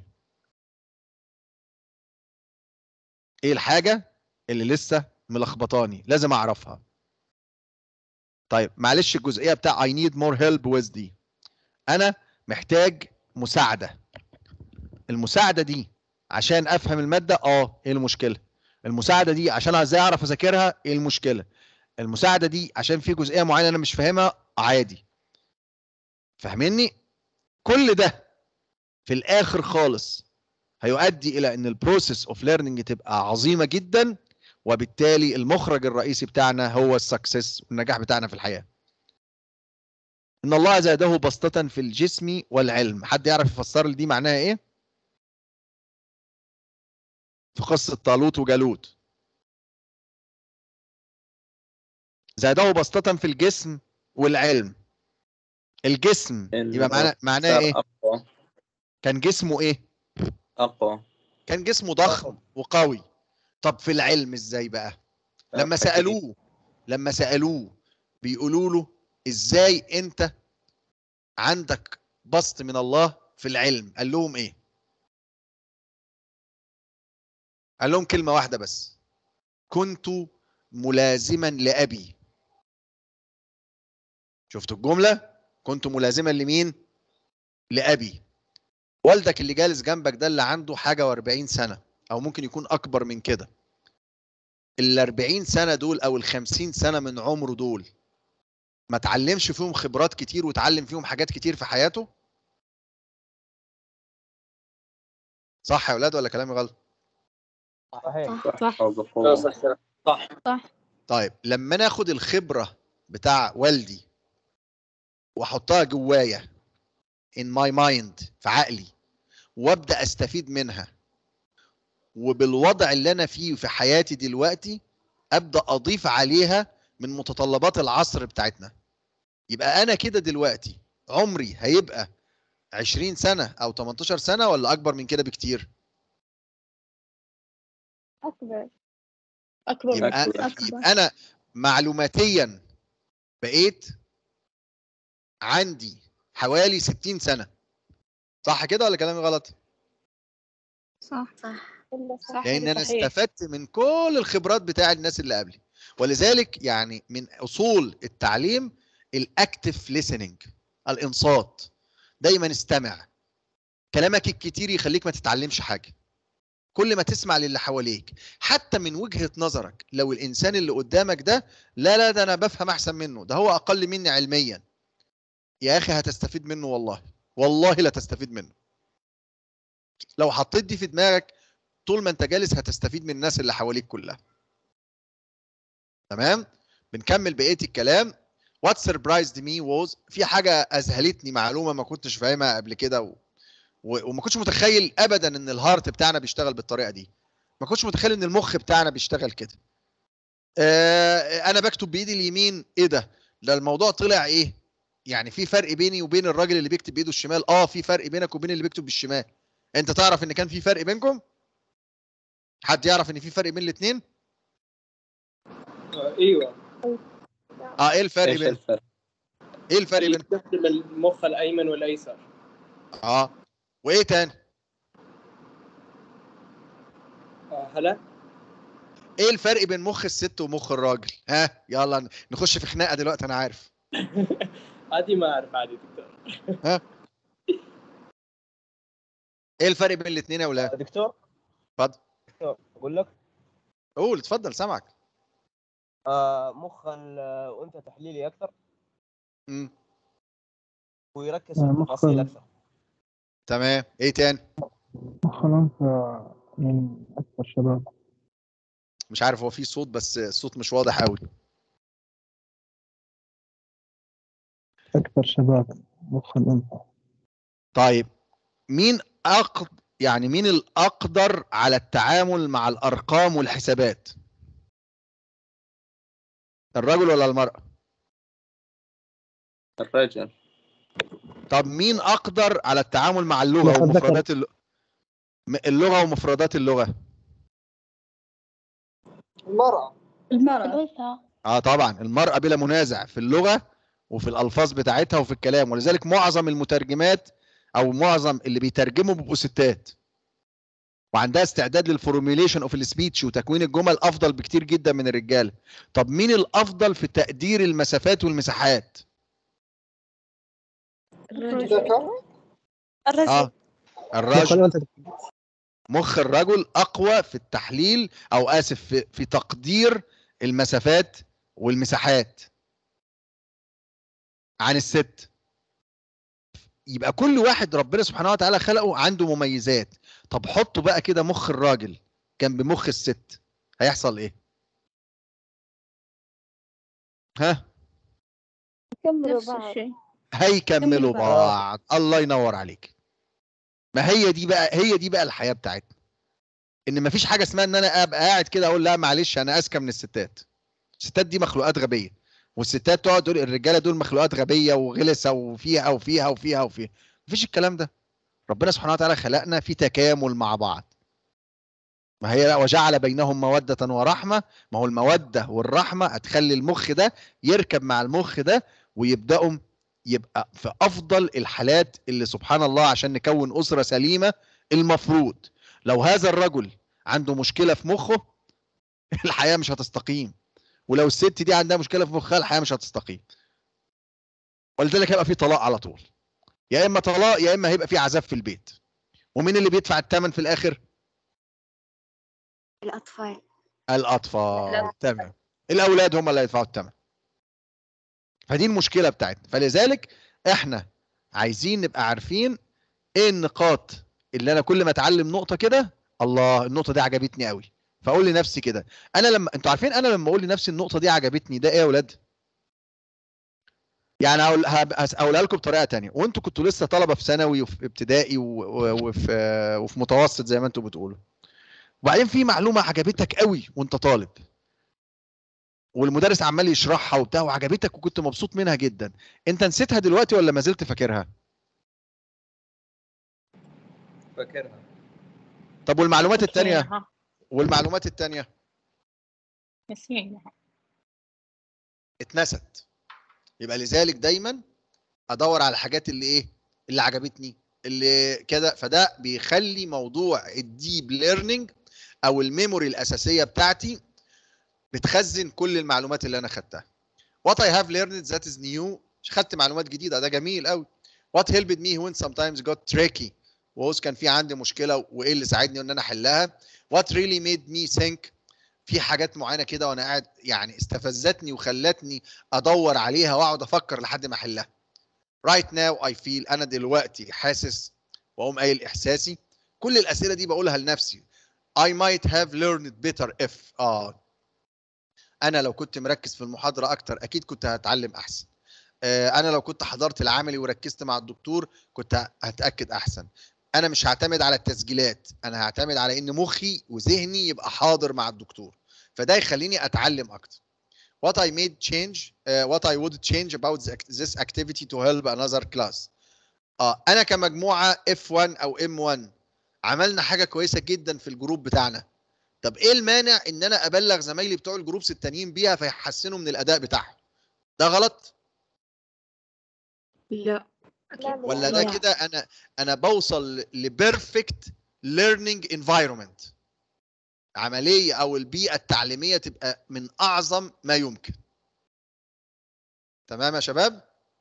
ايه الحاجه اللي لسه ملخبطاني لازم اعرفها طيب معلش الجزئيه بتاع I need more help with دي انا محتاج مساعده المساعده دي عشان افهم الماده اه ايه المشكله المساعده دي عشان ازاي اعرف اذاكرها ايه المشكله المساعده دي عشان في جزئيه معينه انا مش فاهمها عادي فاهميني كل ده في الاخر خالص هيؤدي الى ان البروسيس اوف ليرنينج تبقى عظيمه جدا وبالتالي المخرج الرئيسي بتاعنا هو السكسس والنجاح بتاعنا في الحياه ان الله زاده بسطة في الجسم والعلم حد يعرف يفسر لي دي معناها ايه في قصة طالوت وجالوت زاده بسطة في الجسم والعلم الجسم يبقى معناه معناه ايه أقوى كان جسمه ايه أقوى كان جسمه ضخم وقوي طب في العلم ازاي بقى لما سالوه لما سالوه بيقولوا له ازاي انت عندك بسط من الله في العلم قال لهم ايه قال لهم كلمه واحده بس كنت ملازما لأبي شفتوا الجملة كنت ملازما لمين لأبي والدك اللي جالس جنبك ده اللي عنده حاجة واربعين سنة أو ممكن يكون أكبر من كده ال 40 سنة دول أو ال 50 سنة من عمره دول ما اتعلمش فيهم خبرات كتير وتعلم فيهم حاجات كتير في حياته صح يا ولاد ولا كلامي غلط صحيح صح صح صح صح طيب لما ناخد الخبرة بتاع والدي واحطها جوايا in my mind في عقلي وابدا استفيد منها وبالوضع اللي انا فيه في حياتي دلوقتي ابدا اضيف عليها من متطلبات العصر بتاعتنا يبقى انا كده دلوقتي عمري هيبقى 20 سنة او 18 سنة ولا اكبر من كده بكتير أكبر أكبر يبقى, أكبر. يبقى انا معلوماتيا بقيت عندي حوالي 60 سنة صح كده ولا كلامي غلط؟ صح صح إلا صح صح لان انا صحيح. استفدت من كل الخبرات بتاع الناس اللي قبلي ولذلك يعني من اصول التعليم الاكتف ليسننج الانصات دايما استمع كلامك الكتير يخليك ما تتعلمش حاجه كل ما تسمع للي حواليك حتى من وجهه نظرك لو الانسان اللي قدامك ده لا لا ده انا بفهم احسن منه ده هو اقل مني علميا يا اخي هتستفيد منه والله والله لا تستفيد منه لو حطيت دي في دماغك طول ما انت جالس هتستفيد من الناس اللي حواليك كلها تمام بنكمل بقيه الكلام وات سربرايزد مي ووز في حاجه اذهلتني معلومه ما كنتش فاهمها قبل كده و... و... وما كنتش متخيل ابدا ان الهارت بتاعنا بيشتغل بالطريقه دي ما كنتش متخيل ان المخ بتاعنا بيشتغل كده آه انا بكتب بايدي اليمين ايه ده ده الموضوع طلع ايه يعني في فرق بيني وبين الراجل اللي بيكتب بايده الشمال اه في فرق بينك وبين اللي بيكتب بالشمال انت تعرف ان كان في فرق بينكم حد يعرف ان في فرق بين الاثنين ايوه اه ايه الفرق ايش بين الفرق؟ ايه الفرق بين يستخدم المخ الايمن والايسر اه وايه تاني آه، هلا ايه الفرق بين مخ الست ومخ الراجل ها يلا نخش في خناقه دلوقتي انا عارف هذه ما اعرف عادي دكتور ها ايه الفرق بين الاثنين يا ولاد دكتور اتفضل دكتور اقول لك قول اتفضل سامعك آه مخ الانثى تحليلي اكثر مم. ويركز في آه، مخ التفاصيل ال- اكثر تمام ايه تاني مخ الأنثى من أكثر شباب مش عارف هو في صوت بس الصوت مش واضح قوي أكثر شباب مخ الأنثى طيب مين أق... يعني مين الأقدر على التعامل مع الأرقام والحسابات الرجل ولا المرأة الرجل طب مين أقدر على التعامل مع اللغة لا، الذكر. ومفردات اللغة اللغة ومفردات اللغة المرأة المرأة الأنثى اه طبعا المرأة بلا منازع في اللغة وفي الألفاظ بتاعتها وفي الكلام ولذلك معظم المترجمات أو معظم اللي بيترجموا بيبقوا ستات وعندها استعداد للفورميليشن اوف السبيتش وتكوين الجمل أفضل بكتير جدا من الرجالة طب مين الأفضل في تقدير المسافات والمساحات؟ ذكر الرجل اه مخ الرجل الأنثى مخ الرجل أقوى في التحليل أو آسف في, في تقدير المسافات والمساحات عن الست يبقى كل واحد ربنا سبحانه وتعالى خلقه عنده مميزات طب حطوا بقى كده مخ الراجل جنب مخ الست هيحصل ايه ها كملوا نفس بعض الشيء هيكملوا كملوا بعض الله ينور عليك ما هي دي بقى هي دي بقى الحياه بتاعتنا ان مفيش حاجه اسمها ان انا ابقى قاعد كده اقول لا معلش انا اذكى من الستات الستات دي مخلوقات غبيه والستات تقعد تقول الرجاله دول مخلوقات غبيه وغلسه وفيها وفيها وفيها وفيها مفيش الكلام ده ربنا سبحانه وتعالى خلقنا في تكامل مع بعض ما هي وجعل بينهم مودة ورحمة ما هو المودة والرحمة هتخلي المخ ده يركب مع المخ ده ويبدأوا يبقى في أفضل الحالات اللي سبحان الله عشان نكون أسرة سليمة المفروض لو هذا الرجل عنده مشكلة في مخه الحياة مش هتستقيم ولو الست دي عندها مشكله في مخها الحياه مش هتستقيم ولذلك هيبقى في طلاق على طول يا اما طلاق يا اما هيبقى في عذاب في البيت ومين اللي بيدفع الثمن في الاخر الأطفال الاطفال الأطفال. تمام الاولاد هم اللي هيدفعوا الثمن فدي المشكله بتاعتنا فلذلك احنا عايزين نبقى عارفين ايه النقاط اللي انا كل ما اتعلم نقطه كده الله النقطه دي عجبتني قوي فاقول لنفسي كده انا لما انتوا عارفين انا لما اقول لنفسي النقطه دي عجبتني ده ايه يا اولاد يعني هقول هب- هس- هقولها لكم بطريقه تانية وانتوا كنتوا لسه طلبه في ثانوي وفي ابتدائي و- و- وفي وفي متوسط زي ما انتوا بتقولوا وبعدين في معلومه عجبتك قوي وانت طالب والمدرس عمال يشرحها وبتاع وعجبتك وكنت مبسوط منها جدا انت نسيتها دلوقتي ولا ما زلت فاكرها فاكرها طب والمعلومات التانية نسيناها. والمعلومات التانية نسيناها اتنست يبقى لذلك دايما ادور على الحاجات اللي ايه اللي عجبتني اللي كده فده بيخلي موضوع الديب ليرنينج او الميموري الاساسيه بتاعتي بتخزن كل المعلومات اللي انا خدتها what I have learned that is new خدت معلومات جديده ده جميل قوي what helped me when sometimes got tricky وهوز كان في عندي مشكله وايه اللي ساعدني ان انا احلها what really made me think في حاجات معينه كده وانا قاعد يعني استفزتني وخلتني ادور عليها واقعد افكر لحد ما احلها right now I feel انا دلوقتي حاسس واقوم قايل احساسي كل الاسئله دي بقولها لنفسي I might have learned better if اه انا لو كنت مركز في المحاضره اكتر اكيد كنت هتعلم احسن آه، انا لو كنت حضرت العملي وركزت مع الدكتور كنت هتاكد احسن انا مش هعتمد على التسجيلات انا هعتمد على ان مخي وذهني يبقى حاضر مع الدكتور فده يخليني اتعلم اكتر what I made change uh, what I would change about the act- this activity to help another class اه انا كمجموعه F1 او M1 عملنا حاجه كويسه جدا في الجروب بتاعنا طب ايه المانع ان انا ابلغ زمايلي بتوع الجروبس التانيين بيها فيحسنوا من الاداء بتاعهم ده غلط لا ولا ده كده انا انا بوصل لبيرفكت ليرنينج انفايرمنت عمليه او البيئه التعليميه تبقى من اعظم ما يمكن تمام يا شباب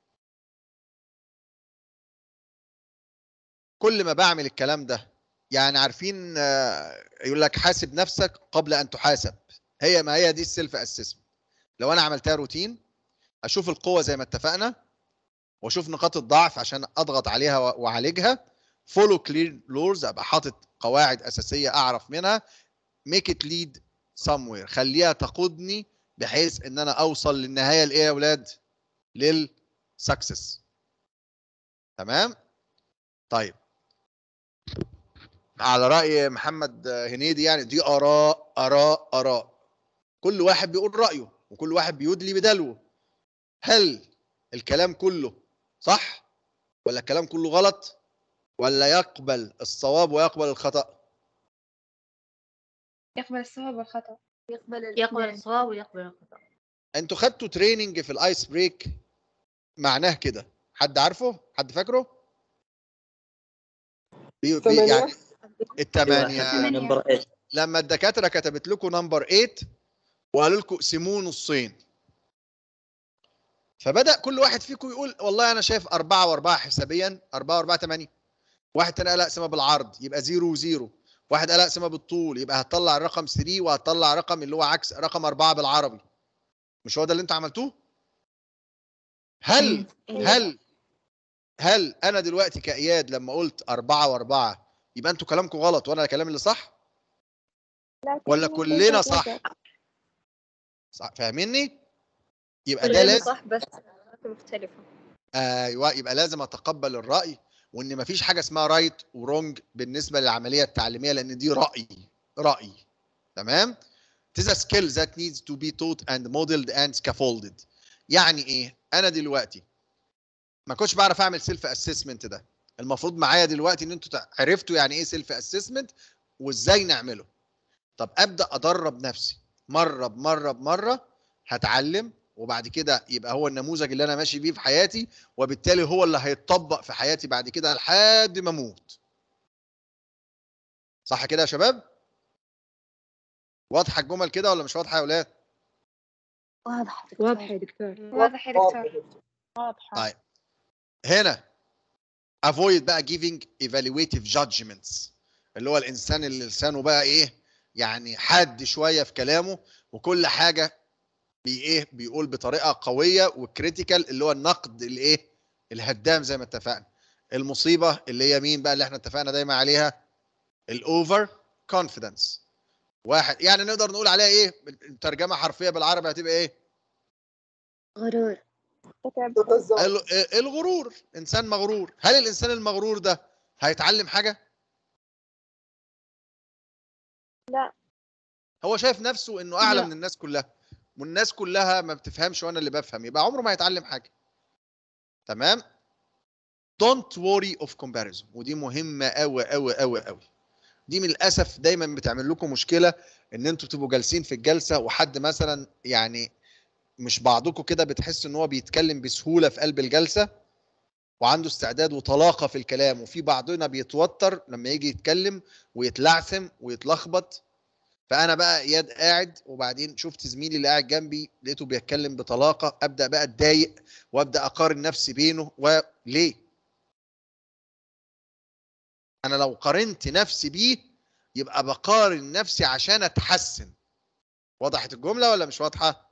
كل ما بعمل الكلام ده يعني عارفين آه، يقول لك حاسب نفسك قبل ان تحاسب هي ما هي دي السيلف اسسمنت لو انا عملتها روتين اشوف القوه زي ما اتفقنا واشوف نقاط الضعف عشان اضغط عليها و- واعالجها فولو كلير لورز ابقى حاطط قواعد اساسيه اعرف منها ميك ات ليد somewhere خليها تقودني بحيث ان انا اوصل للنهايه لايه يا اولاد للسكسس تمام طيب على راي محمد هنيدي يعني دي اراء اراء اراء كل واحد بيقول رايه وكل واحد بيدلي بدلوه هل الكلام كله صح ولا الكلام كله غلط ولا يقبل الصواب ويقبل الخطأ يقبل الصواب والخطأ يقبل يقبل الصواب ويقبل الخطأ انتوا خدتوا تريننج في الايس بريك معناه كده حد عارفه حد فاكره بي بي يعني الثمانية نمبر 8 لما الدكاترة كتبت لكم نمبر 8 وقالوا لكم اقسموه نصين فبدأ كل واحد فيكم يقول والله أنا شايف أربعة وأربعة حسابيا أربعة وأربعة ثمانية واحد تاني قال أقسمها بالعرض يبقى زيرو وزيرو واحد قال أقسمها بالطول يبقى هتطلع الرقم 3 وهتطلع رقم اللي هو عكس رقم أربعة بالعربي مش هو ده اللي أنتوا عملتوه؟ هل هل هل أنا دلوقتي كإياد لما قلت أربعة وأربعة يبقى أنتوا كلامكم غلط وأنا كلامي اللي صح؟ ولا كلنا صح؟ صح فاهميني؟ يبقى ده كلنا لازم صح بس مختلفة ايوه يبقى لازم اتقبل الراي وان مفيش حاجه اسمها رايت ورونج بالنسبه للعمليه التعليميه لان دي راي راي تمام It is a skill that needs to be taught and modeled and scaffolded يعني ايه انا دلوقتي ما كنتش بعرف اعمل سيلف اسسمنت ده المفروض معايا دلوقتي ان انتوا تع- عرفتوا يعني ايه سيلف اسسمنت وازاي نعمله طب ابدا ادرب نفسي مره بمره بمره هتعلم وبعد كده يبقى هو النموذج اللي انا ماشي بيه في حياتي وبالتالي هو اللي هيتطبق في حياتي بعد كده لحد ما اموت صح كده يا شباب واضحه الجمل كده ولا مش واضحه يا اولاد واضحة دكتور واضحة يا دكتور واضح يا دكتور واضحة طيب هنا avoid بقى giving evaluative judgments اللي هو الانسان اللي لسانه بقى ايه يعني حاد شويه في كلامه وكل حاجه بي ايه بيقول بطريقه قويه وكريتيكال اللي هو النقد الايه الهدام زي ما اتفقنا المصيبه اللي هي مين بقى اللي احنا اتفقنا دايما عليها الاوفر كونفيدنس واحد يعني نقدر نقول عليها ايه ترجمه حرفيه بالعربي هتبقى ايه غرور ال- الغرور انسان مغرور هل الانسان المغرور ده هيتعلم حاجه لا هو شايف نفسه انه اعلى لا. من الناس كلها والناس كلها ما بتفهمش وانا اللي بفهم يبقى عمره ما هيتعلم حاجه تمام don't worry of comparison ودي مهمه قوي قوي قوي قوي دي من الاسف دايما بتعمل لكم مشكله ان انتوا تبقوا جالسين في الجلسه وحد مثلا يعني مش بعضكم كده بتحس ان هو بيتكلم بسهوله في قلب الجلسه وعنده استعداد وطلاقه في الكلام وفي بعضنا بيتوتر لما يجي يتكلم ويتلعثم ويتلخبط فانا بقى اياد قاعد وبعدين شفت زميلي اللي قاعد جنبي لقيته بيتكلم بطلاقه ابدا بقى اتضايق وابدا اقارن نفسي بينه وليه انا لو قارنت نفسي بيه يبقى بقارن نفسي عشان اتحسن وضحت الجمله ولا مش واضحه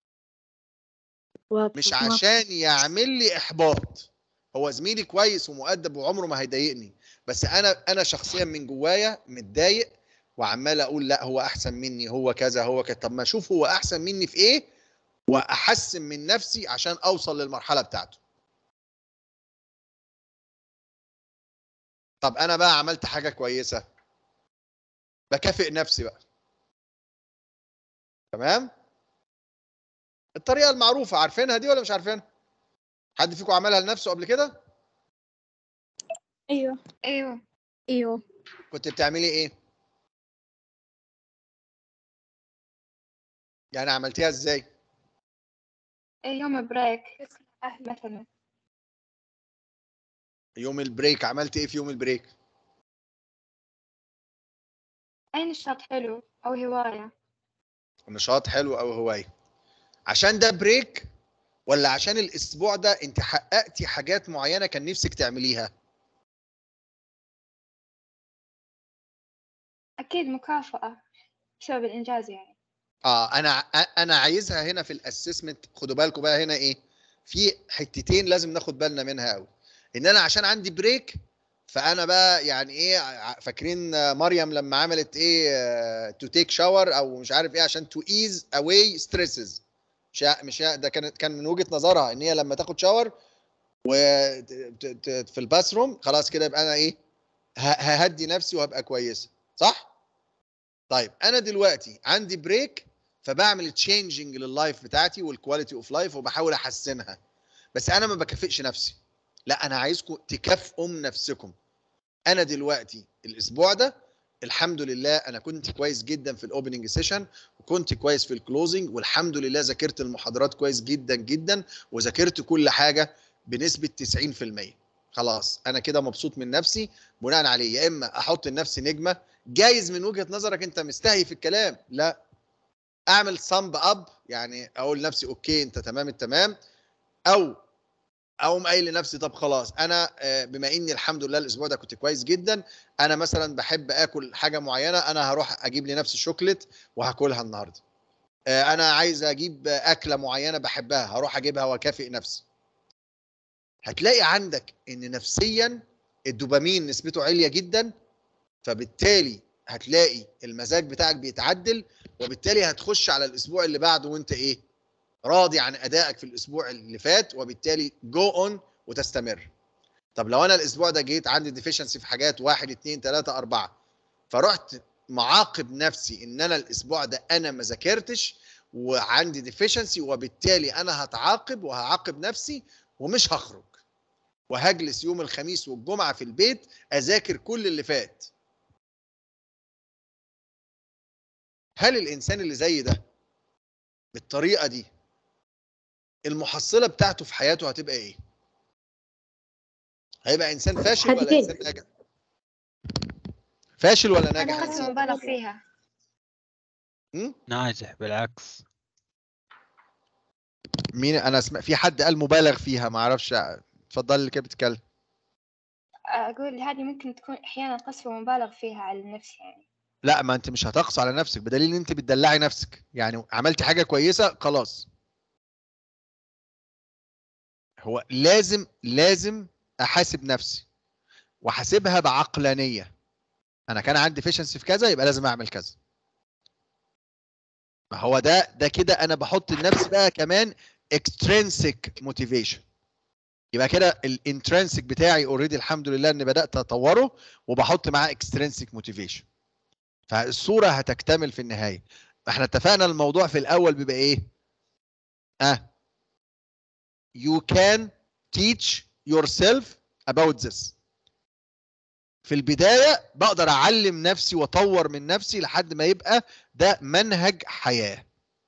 مش عشان يعمل لي احباط هو زميلي كويس ومؤدب وعمره ما هيضايقني بس انا انا شخصيا من جوايا متضايق وعمال اقول لا هو احسن مني هو كذا هو كذا طب ما اشوف هو احسن مني في ايه واحسن من نفسي عشان اوصل للمرحله بتاعته طب انا بقى عملت حاجه كويسه بكافئ نفسي بقى تمام الطريقه المعروفه عارفينها دي ولا مش عارفينها حد فيكم عملها لنفسه قبل كده ايوه ايوه ايوه كنت بتعملي ايه يعني عملتيها ازاي يوم بريك مثلا يوم البريك عملت ايه في يوم البريك أي نشاط حلو أو هواية نشاط حلو او هوايه عشان ده بريك ولا عشان الاسبوع ده انت حققتي حاجات معينه كان نفسك تعمليها أكيد مكافأة بسبب الإنجاز يعني اه انا انا عايزها هنا في الاسسمنت خدوا بالكم بقى هنا ايه في حتتين لازم ناخد بالنا منها قوي ان انا عشان عندي بريك فانا بقى يعني ايه ع- فاكرين آه، مريم لما عملت ايه تو تيك شاور او مش عارف ايه عشان تو ايز اواي ستريسز مش ع- مش ع- ده كانت كان من وجهة نظرها ان هي لما تاخد شاور و ت- ت- في الباث روم خلاص كده يبقى انا ايه ه- ههدي نفسي وهبقى كويسه صح طيب انا دلوقتي عندي بريك فبعمل تشينجنج لللايف بتاعتي والكواليتي اوف لايف وبحاول احسنها بس انا ما بكافئش نفسي لا انا عايزكم تكافئوا من نفسكم انا دلوقتي الاسبوع ده الحمد لله انا كنت كويس جدا في الاوبننج سيشن وكنت كويس في الكلوزنج والحمد لله ذاكرت المحاضرات كويس جدا جدا وذاكرت كل حاجه بنسبه 90% خلاص انا كده مبسوط من نفسي بناء عليه يا اما احط لنفسي نجمه جايز من وجهه نظرك انت مستهي في الكلام لا اعمل صمب اب يعني اقول لنفسي اوكي انت تمام التمام او اقوم قايل لنفسي طب خلاص انا آه، بما اني الحمد لله الاسبوع ده كنت كويس جدا انا مثلا بحب اكل حاجه معينه انا هروح اجيب لنفسي شوكليت وهاكلها النهارده آه، انا عايز اجيب اكله معينه بحبها هروح اجيبها واكافئ نفسي هتلاقي عندك ان نفسيا الدوبامين نسبته عاليه جدا فبالتالي هتلاقي المزاج بتاعك بيتعدل وبالتالي هتخش على الاسبوع اللي بعده وانت ايه راضي عن ادائك في الاسبوع اللي فات وبالتالي جو اون وتستمر طب لو انا الاسبوع ده جيت عندي ديفيشنسي في حاجات واحد اتنين تلاته اربعه فرحت معاقب نفسي ان انا الاسبوع ده انا ما ذاكرتش وعندي ديفيشنسي وبالتالي انا هتعاقب وهعاقب نفسي ومش هخرج وهجلس يوم الخميس والجمعه في البيت اذاكر كل اللي فات هل الانسان اللي زي ده بالطريقه دي المحصله بتاعته في حياته هتبقى ايه هيبقى انسان فاشل ولا هتقل. انسان ناجح فاشل ولا ناجح أنا أحس الإنسان؟ مبالغ فيها هم؟ ناجح بالعكس مين انا اسمع في حد قال مبالغ فيها ما اعرفش اتفضل اللي كانت بتتكلم أقول هذه ممكن تكون أحيانا قسوة مبالغ فيها على النفس يعني لا ما انت مش هتقص على نفسك بدليل ان انت بتدلعي نفسك يعني عملتي حاجه كويسه خلاص هو لازم لازم احاسب نفسي واحاسبها بعقلانيه انا كان عندي فيشنسي في كذا يبقى لازم اعمل كذا ما هو ده ده كده انا بحط لنفسي بقى كمان extrinsic motivation يبقى كده الانترنسك بتاعي اوريدي الحمد لله اني بدات اطوره وبحط معاه extrinsic motivation فالصوره هتكتمل في النهايه احنا اتفقنا الموضوع في الاول بيبقى ايه اه you can teach yourself about this في البدايه بقدر اعلم نفسي واطور من نفسي لحد ما يبقى ده منهج حياه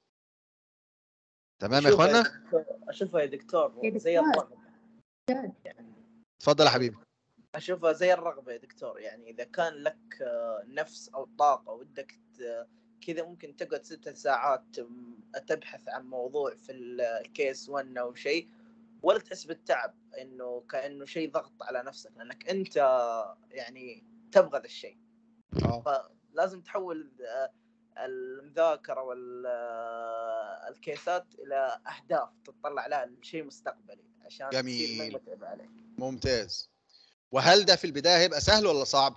تمام يا أشوفها اخوانا دكتور- اشوفها يا دكتور يا زي دكتور. الرغبه اتفضل يا حبيبي اشوفها زي الرغبه يا دكتور يعني اذا كان لك آه، نفس او طاقه ودك ت- كذا ممكن تقعد ست ساعات م- تبحث عن موضوع في ال- الكيس 1 او شيء ولا تحس بالتعب انه كانه شيء ضغط على نفسك لانك انت يعني تبغى ذا الشيء اه فلازم تحول آه، المذاكره والكيسات الى اهداف تطلع لها لشيء مستقبلي عشان تصير ما جميل. متعب عليك ممتاز وهل ده في البدايه هيبقى سهل ولا صعب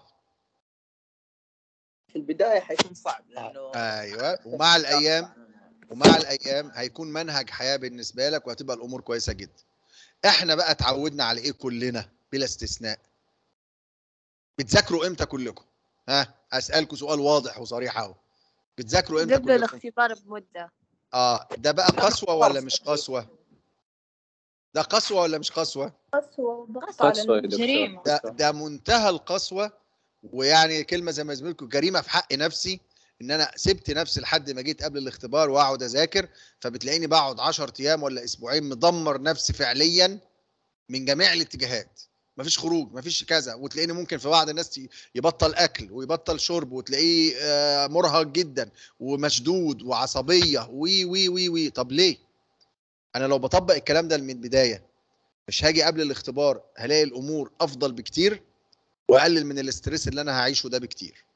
في البدايه حيكون صعب لانه ايوه ومع الايام ومع الايام هيكون منهج حياه بالنسبه لك وهتبقى الامور كويسه جدا احنا بقى اتعودنا على ايه كلنا بلا استثناء بتذاكروا امتى كلكم ها اسالكم سؤال واضح وصريح اهو بتذاكروا امتى قبل كلكم الاختبار بمدة اه ده بقى قسوه ولا مش قسوه ده قسوه ولا مش قسوه قسوة وضغط قسوة على يا دكتور. الجريمة ده ده منتهى القسوه ويعني كلمه زي ما زميلكم جريمه في حق نفسي ان انا سبت نفسي لحد ما جيت قبل الاختبار واقعد اذاكر فبتلاقيني بقعد 10 ايام ولا اسبوعين مدمر نفسي فعليا من جميع الاتجاهات مفيش خروج مفيش كذا وتلاقيني ممكن في بعض الناس ي- يبطل اكل ويبطل شرب وتلاقيه آه، مرهق جدا ومشدود وعصبيه وي وي وي وي طب ليه؟ انا لو بطبق الكلام ده من البدايه مش هاجي قبل الاختبار هلاقي الامور افضل بكتير واقلل من الاسترس اللي انا هعيشه ده بكتير